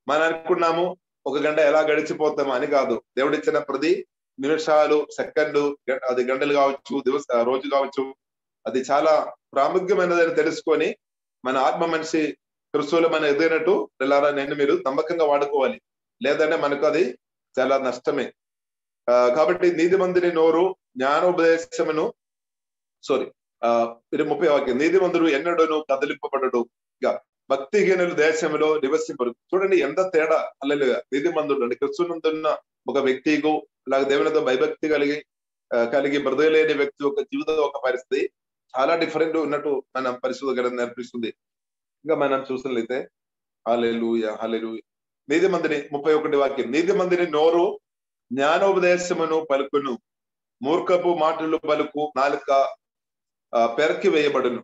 Speaker 2: మనం అనుకున్నాము ఒక గంట ఎలా గడిచిపోతాం అని కాదు దేవుడు ఇచ్చిన ప్రతి నిమిషాలు సెకండ్లు గ- అది గంటలు కావచ్చు దివస రోజు కావచ్చు అది చాలా ప్రాముఖ్యమైనదని తెలుసుకొని మన ఆత్మ మనిషి క్రిస్తువులు మన ఎదిగినట్టు పిల్లారా నేను మీరు నమ్మకంగా వాడుకోవాలి లేదంటే మనకు అది చాలా నష్టమే ఆ, కాబట్టి నీతి మందిని నోరు జ్ఞానోపదేశమును సారీ ఆ ఇది ముప్పై వాక్యం నీతి మందుడు ఎన్నడూను కదిలింపబడడు ఇక భక్తిహీనులు దేశంలో నివసింపరు చూడండి ఎంత తేడా అల్లెలుగా నీతి మందుడు అంటే క్రిస్తునందున్న ఒక వ్యక్తికు అలాగే దేవునితో భయభక్తి కలిగి ఆ, కలిగి మృదయ లేని వ్యక్తి ఒక జీవితం ఒక పరిస్థితి చాలా డిఫరెంట్ ఉన్నట్టు మనం పరిశోధన గ్రంథం నేర్పిస్తుంది ఇంకా మనం చూసినట్లయితే హాలెలూయ హాలెలూయ నీతి మందిని ముప్పై ఒకటి వాక్యం నీతి మందిని నోరు జ్ఞానోపదేశమును పలుకును మూర్ఖపు మాటలు పలుకు నాలుక ఆ, పెరకి వేయబడును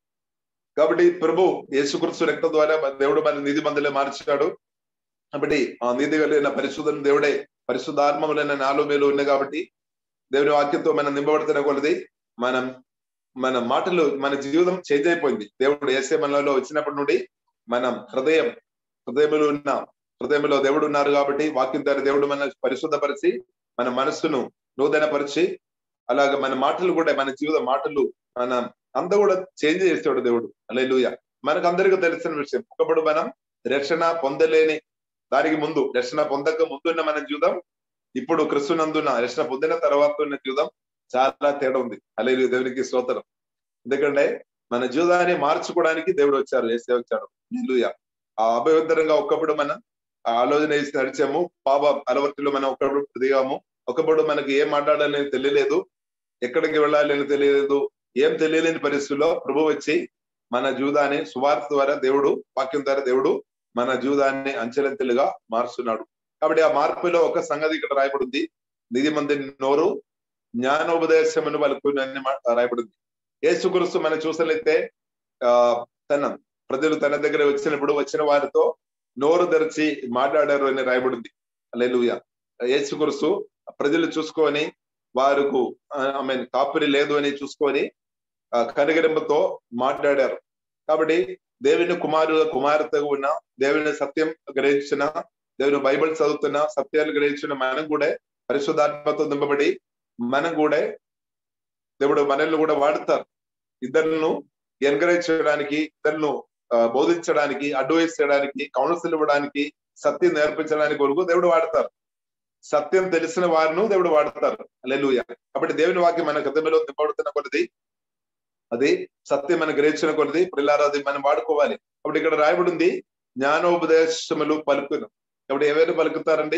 Speaker 2: కాబట్టి ప్రభు యేసుక్రీస్తు రక్తం ద్వారా మన దేవుడు మన నీతి మందిలో మార్చాడు కాబట్టి ఆ నీతి కలిగిన పరిశుద్ధం దేవుడే పరిశుద్ధాత్మములైన నాలుగు మేలు ఉన్నాయి కాబట్టి దేవుని వాక్యంతో మనం నింపబడుతున్న కొలది మనం మన మాటలు మన జీవితం చేంజ్ అయిపోయింది దేవుడు ఏసే మనలో వచ్చినప్పటి నుండి మనం హృదయం హృదయంలో ఉన్న హృదయంలో దేవుడు ఉన్నారు కాబట్టి వాక్యం ద్వారా దేవుడు మన పరిశుద్ధపరిచి మన మనస్సును నూతనపరిచి అలాగే మన మాటలు కూడా మన జీవిత మాటలు మన అంతా కూడా చేంజ్ చేస్తాడు దేవుడు అలెలుయ మనకు అందరికీ తెలిసిన విషయం ఒకప్పుడు మనం రక్షణ పొందలేని దానికి ముందు రక్షణ పొందక ముందున్న మన జీవితం ఇప్పుడు క్రిస్తునందున్న రక్షణ పొందిన తర్వాత ఉన్న జీవితం చాలా తేడా ఉంది అలెలు దేవునికి స్తోత్రం ఎందుకంటే మన జీవితాన్ని మార్చుకోవడానికి దేవుడు వచ్చారు ఏసే వచ్చాడు హల్లెలూయా ఆ అభ్యంతరంగా ఒకప్పుడు మనం ఆ ఆలోచన చేసి నడిచాము పాప అలవర్తిలో మనం ఒకప్పుడు దిగాము ఒకప్పుడు మనకి ఏం మాట్లాడాలని తెలియలేదు ఎక్కడికి వెళ్ళాలని తెలియలేదు ఏం తెలియలేని పరిస్థితుల్లో ప్రభు వచ్చి మన జీవితాన్ని సువార్త ద్వారా దేవుడు వాక్యం ద్వారా దేవుడు మన జీవితాన్ని అంచెలంచెలుగా మారుస్తున్నాడు కాబట్టి ఆ మార్పులో ఒక సంగతి ఇక్కడ రాయబడింది నిధి మంది నోరు జ్ఞానోపదేశమును పలుకుని రాయబడింది యేసుక్రీస్తు మనం చూసినట్లయితే ఆ తన ప్రజలు తన దగ్గర వచ్చినప్పుడు వచ్చిన వారితో నోరు తెరిచి మాట్లాడారు అని రాయబడింది అలెలుయ యేసుక్రీస్తు ప్రజలు చూసుకొని వారికి ఐ మీన్ కాపురి లేదు అని చూసుకొని ఆ, కనికరింపుతో మాట్లాడారు కాబట్టి దేవుని కుమారు కుమార్తెగా ఉన్న దేవుని సత్యం గ్రహించిన దేవుని బైబిల్ చదువుతున్న సత్యాలు గ్రహించిన మనం కూడా పరిశుద్ధాత్మతో నింపబడి మనం కూడా దేవుడు మనల్ని కూడా వాడతారు ఇద్దరును ఎంకరేజ్ చేయడానికి ఇద్దరును ఆ, బోధించడానికి అడ్వైస్ చేయడానికి కౌన్సిల్ ఇవ్వడానికి సత్యం నేర్పించడానికి కొరకు దేవుడు వాడతారు సత్యం తెలిసిన వారిను దేవుడు వాడతారు అలెలుయ కాబట్టి దేవుని వాక్యం మన హృదయంలో నింపబడుతున్న కొలది అది సత్యం మనం గ్రహించిన కొలది పిల్లారా అది మనం వాడుకోవాలి కాబట్టి ఇక్కడ రాయబడింది జ్ఞానోపదేశములు పలుకును కాబట్టి ఎవరు పలుకుతారండి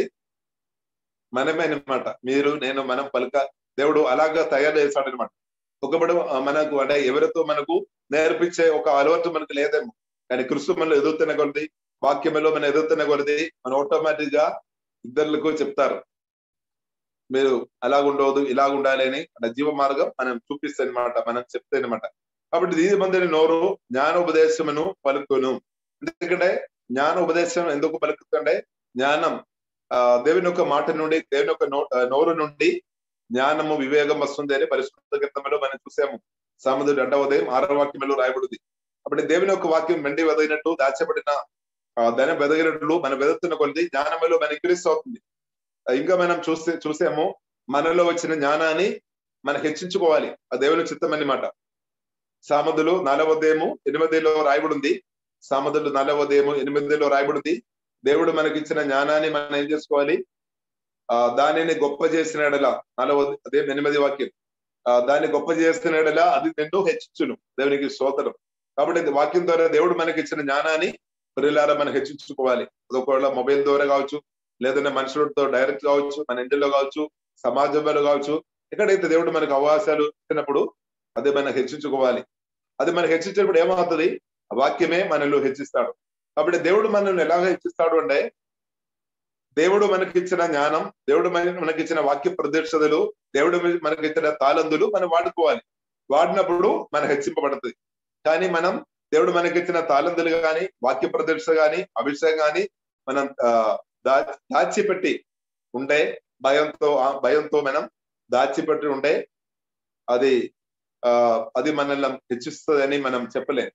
Speaker 2: మనమే అనమాట మీరు నేను మనం పలుక దేవుడు అలాగా తయారు చేశాడు అనమాట ఒకప్పుడు ఆ, మనకు అంటే ఎవరితో మనకు నేర్పించే ఒక అలవాటు మనకు లేదేమో కానీ క్రిస్తు మనలో ఎదుగుతున్న కొలది వాక్యములో మనం ఎదుగుతున్న కొలది మనం ఆటోమేటిక్ గా ఇద్దరులకు చెప్తారు మీరు అలాగ ఉండవద్దు ఇలాగ ఉండాలి అని అంటే జీవ మార్గం మనం చూపిస్తాయి అనమాట మనం చెప్తే అనమాట కాబట్టి దీని మందిని నోరు జ్ఞానోపదేశమును పలుకును ఎందుకంటే జ్ఞాన ఉపదేశం ఎందుకు పలుకుతుంటే జ్ఞానం ఆ దేవుని యొక్క మాట నుండి దేవుని యొక్క నో ఆ, నోరు నుండి జ్ఞానము వివేకం వస్తుంది అని పరిశుద్ధ గ్రంథంలో మనం చూసాము సాముద్రుడు రెండవ ఉదయం ఆరవ వాక్యంలో రాయబడింది కాబట్టి దేవుని యొక్క వాక్యం మెండి వెదగినట్టు దాచబడిన ఆ, ధనం వెదగినట్లు మనం వెదుతున్న కొద్ది జ్ఞానంలో మన ఇంక్రీస్ అవుతుంది ఆ, ఇంకా మనం చూస్తే చూసాము మనలో వచ్చిన జ్ఞానాన్ని మనం హెచ్చించుకోవాలి ఆ దేవుని చిత్తం అన్నమాట సామదులు నాలుగవదేము ఎనిమిదిలో రాయబడింది సామదులు నాలుగవదేము ఎనిమిదిలో రాయబడింది దేవుడు మనకి ఇచ్చిన జ్ఞానాన్ని మనం ఏం చేసుకోవాలి ఆ దానిని గొప్ప చేసిన ఎడల నాలుగవ అదే ఎనిమిది వాక్యం ఆ దాన్ని గొప్ప చేసిన ఎడల అది నిన్ను హెచ్చును దేవునికి స్తోత్రం కాబట్టి ఇది వాక్యం ద్వారా దేవుడు మనకి ఇచ్చిన జ్ఞానాన్ని ప్రియులారా మనం హెచ్చించుకోవాలి అది ఒకవేళ మొబైల్ ద్వారా కావచ్చు లేదంటే మనుషులతో డైరెక్ట్ కావచ్చు మన ఇంటిలో కావచ్చు సమాజంలో కావచ్చు ఎక్కడైతే దేవుడు మనకు అవకాశాలు ఇచ్చినప్పుడు అది మనం హెచ్చించుకోవాలి అది మనం హెచ్చించినప్పుడు ఏమవుతుంది ఆ వాక్యమే మనలో హెచ్చిస్తాడు కాబట్టి దేవుడు మనల్ని ఎలా హెచ్చిస్తాడు అంటే దేవుడు మనకి ఇచ్చిన జ్ఞానం దేవుడు మన- మనకి ఇచ్చిన వాక్య ప్రదర్శనలు దేవుడు మనకి ఇచ్చిన తాళందులు మనం వాడుకోవాలి వాడినప్పుడు మన హెచ్చింపబడుతుంది కానీ మనం దేవుడు మనకి ఇచ్చిన తాళందులు కానీ వాక్య ప్రదర్శన కానీ అభిషేకం కానీ మనం ఆ, దా దాచిపెట్టి ఉంటే భయంతో ఆ భయంతో మనం దాచిపెట్టి ఉంటే అది ఆ అది మనల్ని హెచ్చిస్తుందని మనం చెప్పలేం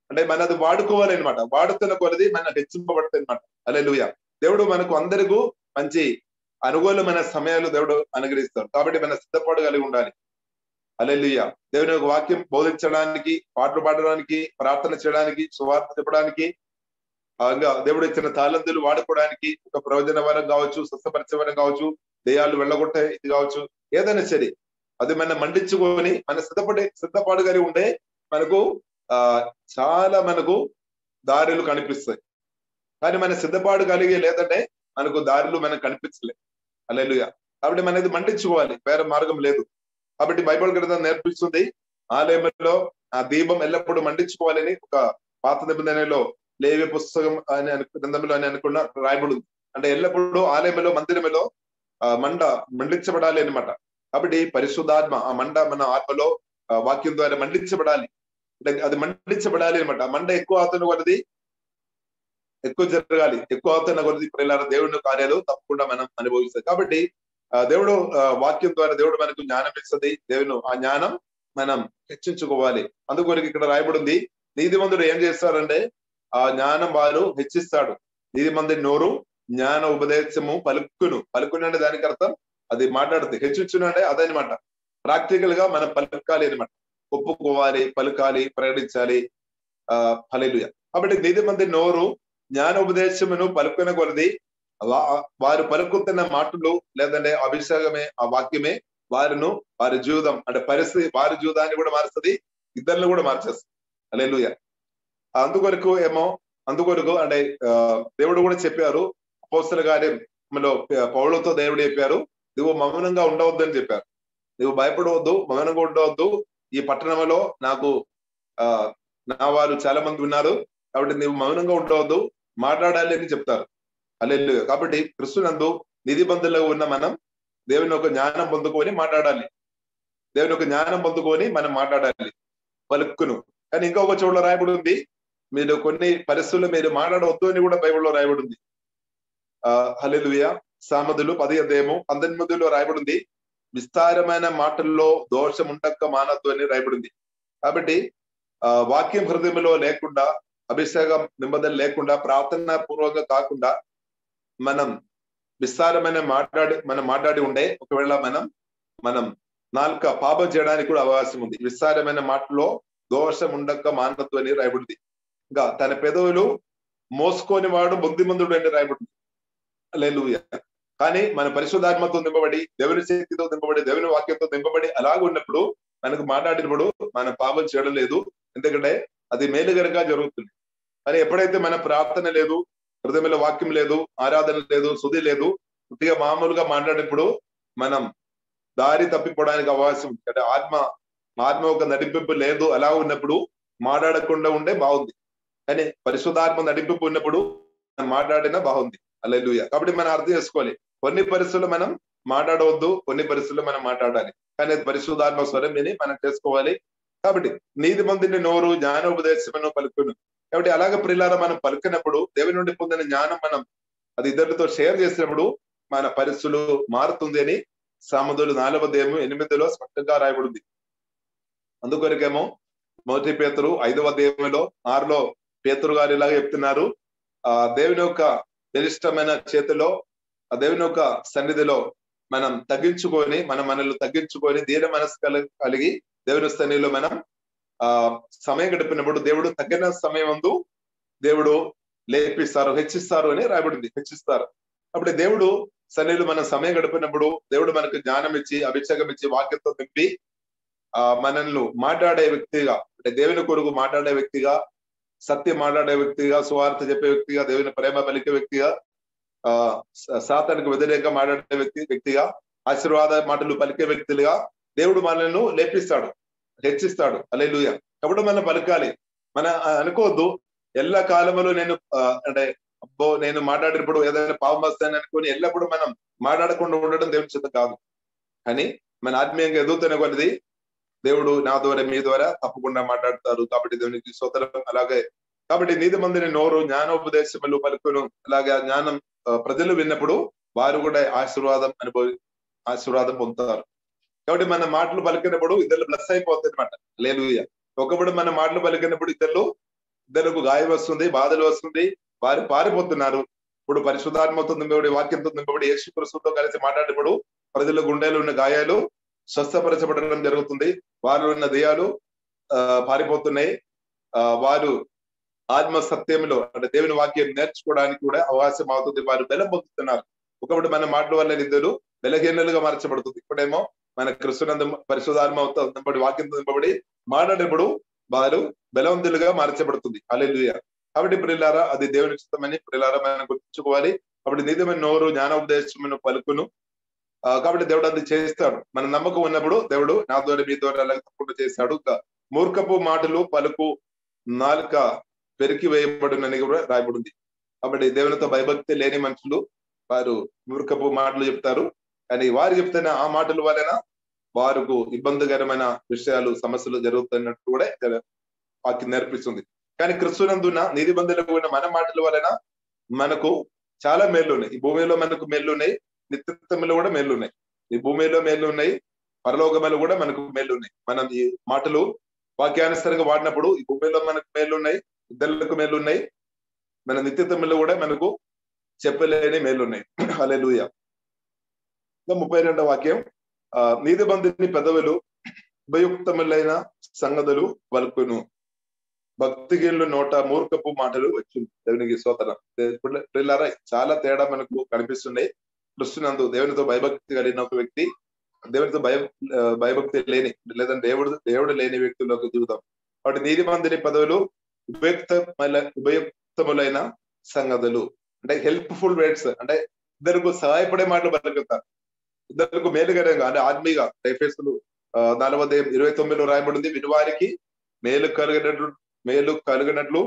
Speaker 2: అంటే మన అది వాడుకోవాలి అనమాట వాడుతున్న కొలది మన హెచ్చింపబడుతుంది అనమాట అలెలుయ దేవుడు మనకు అందరికీ మంచి అనుకూలమైన సమయాలు దేవుడు అనుగ్రహిస్తాడు కాబట్టి మన సిద్ధపాటు కలిగి ఉండాలి అలెలుయ దేవుని యొక్క వాక్యం బోధించడానికి పాటలు పాడడానికి ప్రార్థన చేయడానికి సువార్త చెప్పడానికి ఆ, ఇంకా దేవుడు ఇచ్చిన తాళంతులు వాడుకోవడానికి ఒక ప్రయోజన వరం కావచ్చు స్వస్థపరిచే వరం కావచ్చు దెయ్యాలు వెళ్ళగొట్టే ఇది కావచ్చు ఏదైనా సరే అది మన మండించుకొని మన సిద్ధపడి సిద్ధపాటు కలిగి ఉంటే మనకు ఆ చాలా మనకు దారులు కనిపిస్తాయి కానీ మన సిద్ధపాటు కలిగి లేదంటే మనకు దారులు మనకు కనిపించలేదు అలెలుయ కాబట్టి మన ఇది మండించుకోవాలి వేరే మార్గం లేదు కాబట్టి బైబిల్ గ్రంథం నేర్పిస్తుంది ఆలయంలో ఆ దీపం ఎల్లప్పుడూ మండించుకోవాలని ఒక పాత నిబంధనలో లేవి పుస్తకం అని అను- గ్రంథంలో అని అనుకున్న రాయబడి ఉంది అంటే ఎల్లప్పుడూ ఆలయంలో మందిరములో ఆ మండ మండించబడాలి అన్నమాట కాబట్టి పరిశుద్ధాత్మ ఆ మండ మన ఆత్మలో ఆ వాక్యం ద్వారా మండించబడాలి అంటే అది మండించబడాలి అనమాట ఆ మండ ఎక్కువ అవుతున్న కొలది ఎక్కువ జరగాలి ఎక్కువ అవుతున్న కొలది ప్రియులారా దేవుని కార్యాలు తప్పకుండా మనం అనుభవిస్తాం కాబట్టి ఆ దేవుడు ఆ, వాక్యం ద్వారా దేవుడు మనకు జ్ఞానం ఇస్తుంది దేవుని ఆ జ్ఞానం మనం హెచ్చించుకోవాలి అందుకొరకు ఇక్కడ రాయబడి ఉంది నీతిమంతుడు ఏం చేస్తాడంటే ఆ జ్ఞానం వారు హెచ్చిస్తాడు నీతిమంతుడి నోరు జ్ఞాన ఉపదేశము పలుకును పలుకును అంటే దానికి అర్థం అది మాట్లాడుతుంది హెచ్చించును అంటే అదనమాట ప్రాక్టికల్ గా మనం పలకాలి అనమాట ఒప్పుకోవాలి పలుకాలి ప్రకటించాలి ఆ ఫలిలుయ కాబట్టి నీతిమంది నోరు జ్ఞానోపదేశమును పలుకున కొలది వా- వారు పలుకుతున్న మాటలు లేదంటే అభిషేకమే ఆ వాక్యమే వారిను వారి జీవితం అంటే పరిస్థితి వారి జీవితాన్ని కూడా మారుస్తుంది ఇద్దరిని కూడా మార్చేస్తుంది అలెలుయ అందుకొరకు ఏమో అందుకొరకు అంటే ఆ, దేవుడు కూడా చెప్పారు అపోస్తల కార్యంలో పౌలతో దేవుడు చెప్పారు నువ్వు మౌనంగా ఉండవద్దు అని చెప్పారు నువ్వు భయపడవద్దు మౌనంగా ఉండవద్దు ఈ పట్టణంలో నాకు ఆ నా వారు చాలా మంది ఉన్నారు కాబట్టి నువ్వు మౌనంగా ఉండవద్దు మాట్లాడాలి అని చెప్తారు అల్లెల్లు కాబట్టి క్రిస్తునందు నిధిబంధుల్లో ఉన్న మనం దేవుని ఒక జ్ఞానం పొందుకొని మాట్లాడాలి దేవుని ఒక జ్ఞానం పొందుకొని మనం మాట్లాడాలి పలుక్కును కానీ ఇంకొక చోట్ల రాయబడి ఉంది మీరు కొన్ని పరిస్థితుల్లో మీరు మాట్లాడవద్దు అని కూడా బైబిల్లో రాయబడి ఉంది ఆ హలెలుయ సామధులు పది అధ్యాయము పంతొమ్మిదిలో రాయబడి ఉంది విస్తారమైన మాటల్లో దోషం ఉండక మానద్దు అని రాయబడింది కాబట్టి ఆ వాక్యం హృదయంలో లేకుండా అభిషేకం నిబంధన లేకుండా ప్రార్థన పూర్వకంగా కాకుండా మనం విస్తారమైన మాట్లాడి మనం మాట్లాడి ఉండే ఒకవేళ మనం మనం నాలుక పాపం చేయడానికి కూడా అవకాశం ఉంది విస్తారమైన మాటలో దోషం ఉండక మానద్దు అని రాయబడింది ఇంకా తన పెదవులు మోసుకొని వాడు బుద్ధిమంతుడు అని రాయబడింది లేలుయ కానీ మన పరిశుద్ధాత్మతో నింపబడి దేవుని శక్తితో నింపబడి దేవుని వాక్యంతో నింపబడి అలాగ ఉన్నప్పుడు మనకు మాట్లాడినప్పుడు మన పాపం చేయడం లేదు ఎందుకంటే అది మేలుగరగా జరుగుతుంది కానీ ఎప్పుడైతే మన ప్రార్థన లేదు హృదయంలో వాక్యం లేదు ఆరాధన లేదు శుద్ధి లేదు కొద్దిగా మామూలుగా మాట్లాడినప్పుడు మనం దారి తప్పిపోవడానికి అవకాశం ఉంది అంటే ఆత్మ ఆత్మ ఒక నడిపింపు లేదు అలా ఉన్నప్పుడు మాట్లాడకుండా ఉండే బాగుంది కానీ పరిశుద్ధాత్మ నడిపింపు ఉన్నప్పుడు మనం మాట్లాడినా బాగుంది అల్లెలుయ కాబట్టి మనం అర్థం చేసుకోవాలి కొన్ని పరిస్థితుల్లో మనం మాట్లాడవద్దు కొన్ని పరిస్థితుల్లో మనం మాట్లాడాలి కానీ అది పరిశుద్ధాత్మ స్వరం విని మనం చేసుకోవాలి కాబట్టి నీతి మందిని నోరు జ్ఞానోపదేశమును పలుకును కాబట్టి అలాగే ప్రిల్లారా మనం పలుకినప్పుడు దేవుని నుండి పొందిన జ్ఞానం మనం అది ఇద్దరితో షేర్ చేసినప్పుడు మన పరిస్థితులు మారుతుంది అని సామధులు నాలుగవ దేము ఎనిమిదిలో స్పష్టంగా రాయబడింది అందుకొరకేమో మొదటి పేతురు ఐదవ దేములో ఆరులో పేతురు గారు ఇలాగ చెప్తున్నారు ఆ దేవుని యొక్క బలిష్టమైన చేతిలో ఆ దేవుని యొక్క సన్నిధిలో మనం తగ్గించుకొని మన మనల్ని తగ్గించుకొని దీన మనసు కలి- కలిగి దేవుని సన్నిధిలో మనం ఆ సమయం గడిపినప్పుడు దేవుడు తగిన సమయం అందు దేవుడు లేపిస్తారు హెచ్చిస్తారు అని రాయబడింది హెచ్చిస్తారు అప్పుడు దేవుడు సన్నిధిలో మనం సమయం గడిపినప్పుడు దేవుడు మనకు జ్ఞానం ఇచ్చి అభిషేకం ఇచ్చి వాక్యంతో నింపి ఆ మనల్ని మాట్లాడే వ్యక్తిగా అంటే దేవుని కొరకు మాట్లాడే వ్యక్తిగా సత్యం మాట్లాడే వ్యక్తిగా సువార్త చెప్పే వ్యక్తిగా దేవుని ప్రేమ పలికే వ్యక్తిగా ఆ స- సాతానికి వ్యతిరేకంగా మాట్లాడే వ్యక్తి వ్యక్తిగా ఆశీర్వాద మాటలు పలికే వ్యక్తులుగా దేవుడు మనల్ని లేపిస్తాడు హెచ్చిస్తాడు అలెలుయ కాబట్టి మనం పలకాలి మన ఆ, అనుకోవద్దు ఎల్ల కాలంలో నేను ఆ, అంటే అబ్బో నేను మాట్లాడినప్పుడు ఏదైనా పాపం వస్తాను అనుకుని ఎల్లప్పుడూ మనం మాట్లాడకుండా ఉండడం దేవుని చేత కాదు కానీ మన ఆత్మీయంగా ఎదుగుతున్న కొలది దేవుడు నా ద్వారా మీ ద్వారా తప్పకుండా మాట్లాడతారు కాబట్టి దేవునికి స్తోత్రం అలాగే కాబట్టి నీతి మందిని నోరు జ్ఞానోపదేశములు పలుకును అలాగే ఆ జ్ఞానం ఆ, ప్రజలు విన్నప్పుడు వారు కూడా ఆశీర్వాదం అనుభవి ఆశీర్వాదం పొందుతారు కాబట్టి మన మాటలు పలికినప్పుడు ఇద్దరు బ్లస్ అయిపోతుంది అనమాట లేదు ఒకప్పుడు మన మాటలు పలికినప్పుడు ఇద్దరు ఇద్దరికి గాయం వస్తుంది బాధలు వస్తుంది వారు పారిపోతున్నారు ఇప్పుడు పరిశుద్ధాత్మతో నింపబడి వాక్యంతో నింపబడి యేసు క్రీస్తుతో కలిసి మాట్లాడేటప్పుడు ప్రజల గుండెలు ఉన్న గాయాలు స్వస్థపరచబడడం జరుగుతుంది వారిలో ఉన్న దెయ్యాలు ఆ, పారిపోతున్నాయి ఆ, వారు ఆత్మ సత్యంలో అంటే దేవుని వాక్యం నేర్చుకోవడానికి కూడా అవకాశం అవుతుంది వారు బలం పొందుతున్నారు ఒకప్పుడు మన మాటల వల్ల నిధులు బలహీనలుగా మార్చబడుతుంది ఇప్పుడేమో మన కృష్ణనంద పరిశుధాత్మతో నింపబడి వాక్యంతో నింపబడి మాట్లాడేప్పుడు వారు బలవంతులుగా మార్చబడుతుంది అలెలుయ కాబట్టి ప్రిల్లారా అది దేవుని చిత్తమని ప్రిల్లారా మనం గుర్తుంచుకోవాలి కాబట్టి నిజమైన నోరు జ్ఞానోపదేశమైన పలుకును ఆ, కాబట్టి దేవుడు అది చేస్తాడు మన నమ్మకం ఉన్నప్పుడు దేవుడు నా ద్వారా మీ ద్వారా అలాగే తప్పకుండా చేస్తాడు ఇంకా మూర్ఖపు మాటలు పలుకు నాలుక పెరికి వేయబడునని కూడా రాయబడింది కాబట్టి దేవునితో భయభక్తి లేని మనుషులు వారు మూర్ఖపు మాటలు చెప్తారు కానీ వారు చెప్తున్న ఆ మాటల వలన వారికి ఇబ్బందికరమైన విషయాలు సమస్యలు జరుగుతున్నట్టు కూడా జర- వాక్యం నేర్పిస్తుంది కానీ క్రిస్తునందున నీతి బంధువులకు ఉన్న మన మాటల వలన మనకు చాలా మేళ్ళు ఉన్నాయి ఈ భూమిలో మనకు మేళ్ళు ఉన్నాయి నిత్యత్వంలో కూడా మేళ్ళు ఉన్నాయి ఈ భూమిలో మేళ్ళు ఉన్నాయి పరలోకములు కూడా మనకు మేళ్ళు ఉన్నాయి మనం ఈ మాటలు వాక్యానుసారంగా వాడినప్పుడు ఈ భూమిలో మనకు మేళ్ళు ఉన్నాయి ఇద్దరులకు మేళ్ళు ఉన్నాయి మన నిత్యత్వంలో కూడా మనకు చెప్పలేని మేళ్ళు ఉన్నాయి అలే ముప్పై రెండవ వాక్యం ఆ నీతి బంధుని పెదవులు ఉపయుక్తములైన సంగతులు వలుకును భక్తిగిళ్ళు నోట మూర్ఖపు మాటలు వచ్చి దేవునికి స్తోత్రం దే- పిల్లారా చాలా తేడా మనకు కనిపిస్తున్నాయి కృష్ణనందు దేవునితో భయభక్తి కలిగిన ఒక వ్యక్తి దేవునితో భయ ఆ, భయభక్తి లేని లేదంటే దేవుడు దేవుడు లేని వ్యక్తులకు జీవితం కాబట్టి నీతి మందిని పదవులు ఉపయుక్తమైన ఉపయుక్తములైన సంగతులు అంటే హెల్ప్ఫుల్ వర్డ్స్ అంటే ఇద్దరికి సహాయపడే మాటలు పలుకుతారు ఇద్దరికి మేలుకరంగా అంటే ఆత్మీయ టైఫేసులు నలభై ఇరవై తొమ్మిదిలో రాయబడింది వినివారికి మేలు కలిగినట్లు మేలు కలిగినట్లు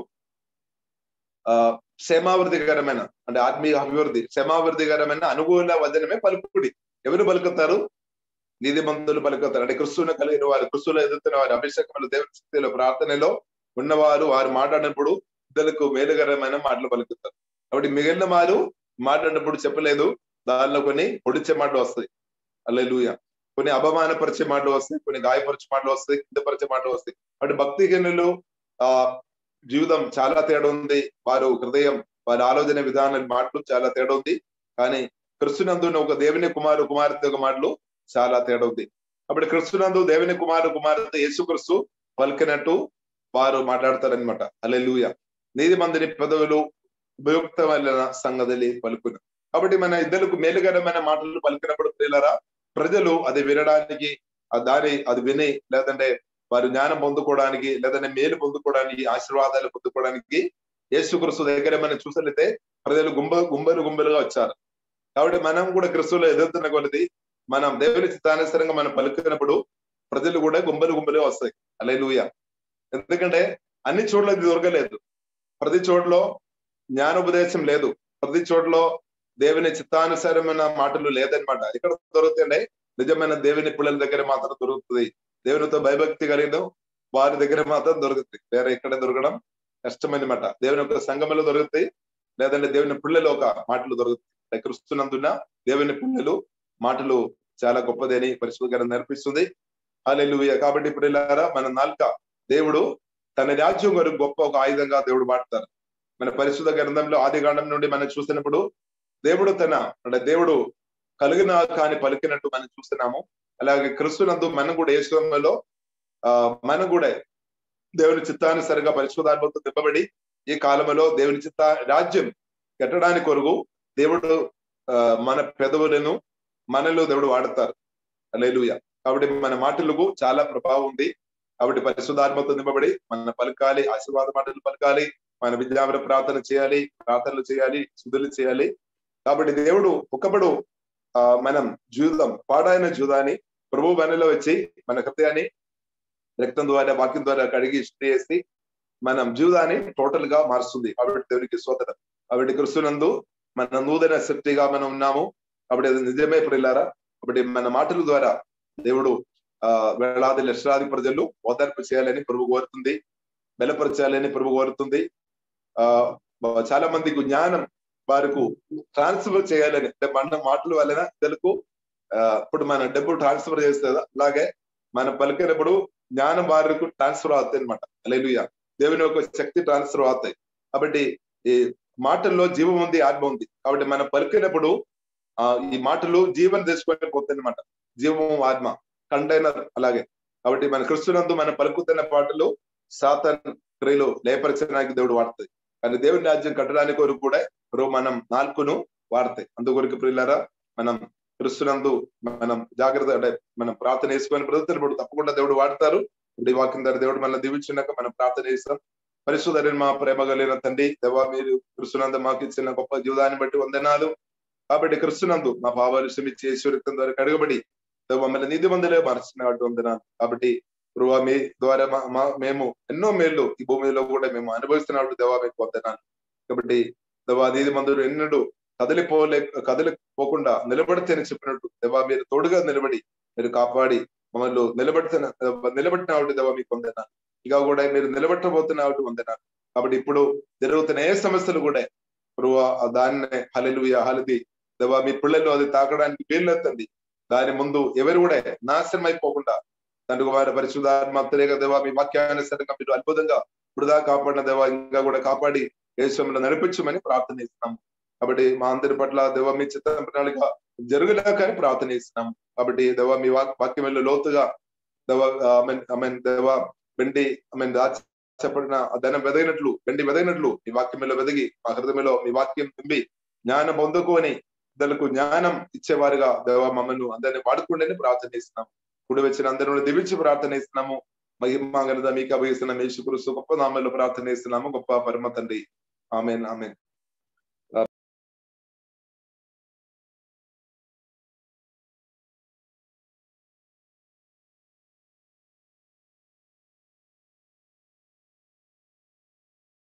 Speaker 2: ఆ క్షేమావృద్ధికరమైన అంటే ఆత్మీయ అభివృద్ధి క్షేమావృద్ధికరమైన అనుకూల వచనమే పలుకుడి ఎవరు పలుకుతారు నీతి మంతులు పలుకుతారు అంటే క్రిస్తువును కలిగిన వారు క్రిస్తువులు ఎదుగుతున్న వారు అభిషేకములు దేవుని శక్తిలో ప్రార్థనలో ఉన్నవారు వారు మాట్లాడినప్పుడు ఇద్దరికి మేలుకరమైన మాటలు పలుకుతారు కాబట్టి మిగిలిన వారు మాట్లాడినప్పుడు చెప్పలేదు దానిలో కొన్ని పొడిచే మాటలు వస్తాయి అల్లెలుయ కొన్ని అపమానపరిచే మాటలు వస్తాయి కొన్ని గాయపరిచే మాటలు వస్తాయి కిందపరిచే మాటలు వస్తాయి కాబట్టి భక్తిహీనులు ఆ జీవితం చాలా తేడా ఉంది వారు హృదయం వారి ఆలోచన విధానం మాటలు చాలా తేడా ఉంది కానీ క్రిస్తునందు ఒక దేవుని కుమారు కుమార్తె ఒక మాటలు చాలా తేడా ఉంది అప్పుడు క్రిస్తునందు దేవుని కుమారు కుమార్తె యేసుక్రీస్తు పలికినట్టు వారు మాట్లాడతారనమాట అల్లెలుయ నీతి మందిని పెదవులు ఉపయుక్తమైన సంగతులు పలుకును కాబట్టి మన ఇద్దరికి మేలుకరమైన మాటలు పలికినప్పుడు ప్రియులరా ప్రజలు అది వినడానికి ఆ దాని అది విని లేదంటే వారు జ్ఞానం పొందుకోవడానికి లేదంటే మేలు పొందుకోవడానికి ఆశీర్వాదాలు పొందుకోవడానికి యేసుక్రీస్తు దగ్గర మనం చూసినట్లయితే ప్రజలు గుంబ గుంబలు గుంబలుగా వచ్చారు కాబట్టి మనం కూడా క్రిస్తువులో ఎదుగుతున్న కొలది మనం దేవుని చిత్తానుసరంగా మనం పలుకున్నప్పుడు ప్రజలు కూడా గుంబలు గుంబలుగా వస్తాయి అలే ఎందుకంటే అన్ని చోట్ల ఇది దొరకలేదు ప్రతి చోట్ల జ్ఞానోపదేశం లేదు ప్రతి చోట్ల దేవుని చిత్తానుసారమైన మాటలు లేదనమాట ఇక్కడ దొరుకుతుండే నిజమైన దేవుని పిల్లల దగ్గర మాత్రం దొరుకుతుంది దేవునితో భయభక్తి కలిగిన వారి దగ్గర మాత్రం దొరుకుతుంది వేరే ఎక్కడ దొరకడం కష్టమన్నమాట దేవుని యొక్క సంఘంలో దొరుకుతాయి లేదంటే దేవుని పిల్లలు ఒక మాటలు దొరుకుతాయి క్రిస్తునందున దేవుని పిల్లలు మాటలు చాలా గొప్పది అని పరిశుభ్రంగా నేర్పిస్తుంది హాలెలుయ కాబట్టి ఇప్పుడు ఇలారా మన నాలుక దేవుడు తన రాజ్యం కొరకు గొప్ప ఒక ఆయుధంగా దేవుడు వాడతారు మన పరిశుద్ధ గ్రంథంలో ఆది కాండం నుండి మనం చూసినప్పుడు దేవుడు తన అంటే దేవుడు కలిగిన కాని పలికినట్టు మనం చూస్తున్నాము అలాగే క్రిస్తునందు మనం కూడా యేసులో ఆ మనం కూడా దేవుని చిత్తానుసరిగా పరిశుధాత్మతో తిప్పబడి ఈ కాలంలో దేవుని చిత్త రాజ్యం కట్టడానికి కొరకు దేవుడు ఆ మన పెదవులను మనలో దేవుడు వాడతారు అలేలుయ కాబట్టి మన మాటలకు చాలా ప్రభావం ఉంది కాబట్టి పరిశుధాత్మతో నింపబడి మన పలకాలి ఆశీర్వాద మాటలు పలకాలి మన విద్యావర ప్రార్థన చేయాలి ప్రార్థనలు చేయాలి శుద్ధులు చేయాలి కాబట్టి దేవుడు ఒకప్పుడు ఆ మనం జూదం పాడైన జూదాన్ని ప్రభు మనలో వచ్చి మన హృదయాన్ని రక్తం ద్వారా వాక్యం ద్వారా కడిగి ఇష్ట చేసి మనం జీవితాన్ని టోటల్ గా మారుస్తుంది కాబట్టి దేవునికి స్వతనం కాబట్టి క్రిస్తునందు మన నూతన శక్తిగా మనం ఉన్నాము కాబట్టి అది నిజమే ప్రిల్లారా కాబట్టి మన మాటల ద్వారా దేవుడు ఆ వేలాది లక్షలాది ప్రజలు ఓదార్పు చేయాలని ప్రభు కోరుతుంది బలపరచాలని ప్రభు కోరుతుంది ఆ చాలా మందికి జ్ఞానం వారికి ట్రాన్స్ఫర్ చేయాలని అంటే మన మాటల వలన ఇద్దరుకు ఇప్పుడు మన డబ్బు ట్రాన్స్ఫర్ చేస్తుంది అలాగే మనం పలికినప్పుడు జ్ఞానం వారికి ట్రాన్స్ఫర్ అవుతుంది అనమాట అలెలుయ దేవుని యొక్క శక్తి ట్రాన్స్ఫర్ అవుతాయి కాబట్టి ఈ మాటల్లో జీవం ఉంది ఆత్మ ఉంది కాబట్టి మనం పలికినప్పుడు ఆ ఈ మాటలు జీవన తీసుకొని పోతుంది అనమాట జీవం ఆత్మ కంటైనర్ అలాగే కాబట్టి మన క్రిస్తునందు మనం పలుకుతున్న పాటలు సాతన్ క్రియలు లేపరచడానికి దేవుడు వాడుతుంది కానీ దేవుని రాజ్యం కట్టడానికి కొరకు కూడా ఇప్పుడు మనం నాలుగును వాడతాయి అందుకొరకు ప్రియులారా మనం క్రిస్తునందు మనం జాగ్రత్త అంటే మనం ప్రార్థన వేసుకొని బ్రతుకుతున్నప్పుడు తప్పకుండా దేవుడు వాడతారు ఇప్పుడు ఈ వాక్యం ద్వారా దేవుడు మనల్ని దీవించినాక మనం ప్రార్థన చేస్తాం పరిశుధరని మా ప్రేమ కలిగిన తండ్రి దేవా మీరు కృష్ణనందు మాకు ఇచ్చిన గొప్ప జీవితాన్ని బట్టి వందనాలు కాబట్టి కృష్ణనందు మా భావాలు శ్రమించి ఈశ్వరిత్వం ద్వారా కడగబడి దేవా మమ్మల్ని నిధి మందులే మార్చిన వాటి వందనాలు కాబట్టి ప్రభావ మీ ద్వారా మా- మా మేము ఎన్నో మేళ్ళు ఈ భూమిలో కూడా మేము అనుభవిస్తున్నట్టు దేవా మీకు వందనాలు కాబట్టి దేవా నీతి మందులు ఎన్నడూ కదిలిపోలే కదిలిపోకుండా నిలబడితేనే చెప్పినట్టు దేవా మీరు తోడుగా నిలబడి మీరు కాపాడి మమ్మల్ని నిలబెడుతున్న నిలబెట్టిన ఆవిడ దేవా మీకు వందనాలు ఇక కూడా మీరు నిలబెట్టబోతున్న ఆవిడ వందనాలు కాబట్టి ఇప్పుడు జరుగుతున్న ఏ సమస్యలు కూడా ప్రభు దాన్నే హలెలుయ హలది దేవా మీ పిల్లలు అది తాకడానికి వీళ్ళెత్తండి దాని ముందు ఎవరు కూడా నాశనం అయిపోకుండా తండ్రి వారి పరిశుధాత్మ తెలియక దేవా మీ వాక్యానుసరంగా మీరు అద్భుతంగా వృధా కాపాడిన దేవా ఇంకా కూడా కాపాడి దేశంలో నడిపించమని ప్రార్థన చేస్తున్నాం కాబట్టి మా అందరి పట్ల దేవ మీ చిత్త ప్రణాళిక జరుగులా కానీ ప్రార్థన చేస్తున్నాం కాబట్టి దేవ మీ వాక్ వాక్యంలో లోతుగా దేవ మీన్ దేవ వెండి మీన్ చెప్పడిన ధనం వెదగినట్లు వెండి వెదగినట్లు మీ వాక్యంలో వెదగి మా హృదయంలో మీ వాక్యం తింబి జ్ఞానం పొందుకొని ఇద్దరికి జ్ఞానం ఇచ్చేవారుగా దేవ మమ్మల్ని అందరినీ వాడుకోండి ప్రార్థన చేస్తున్నాం కుడి వచ్చిన అందరిని దివించి ప్రార్థన చేస్తున్నాము మహిమ గనద మీకు అభగిస్తున్న మేషుకురుసు గొప్ప నామంలో ప్రార్థన చేస్తున్నాము గొప్ప పరమ తండ్రి ఆమెన్ ఆమెన్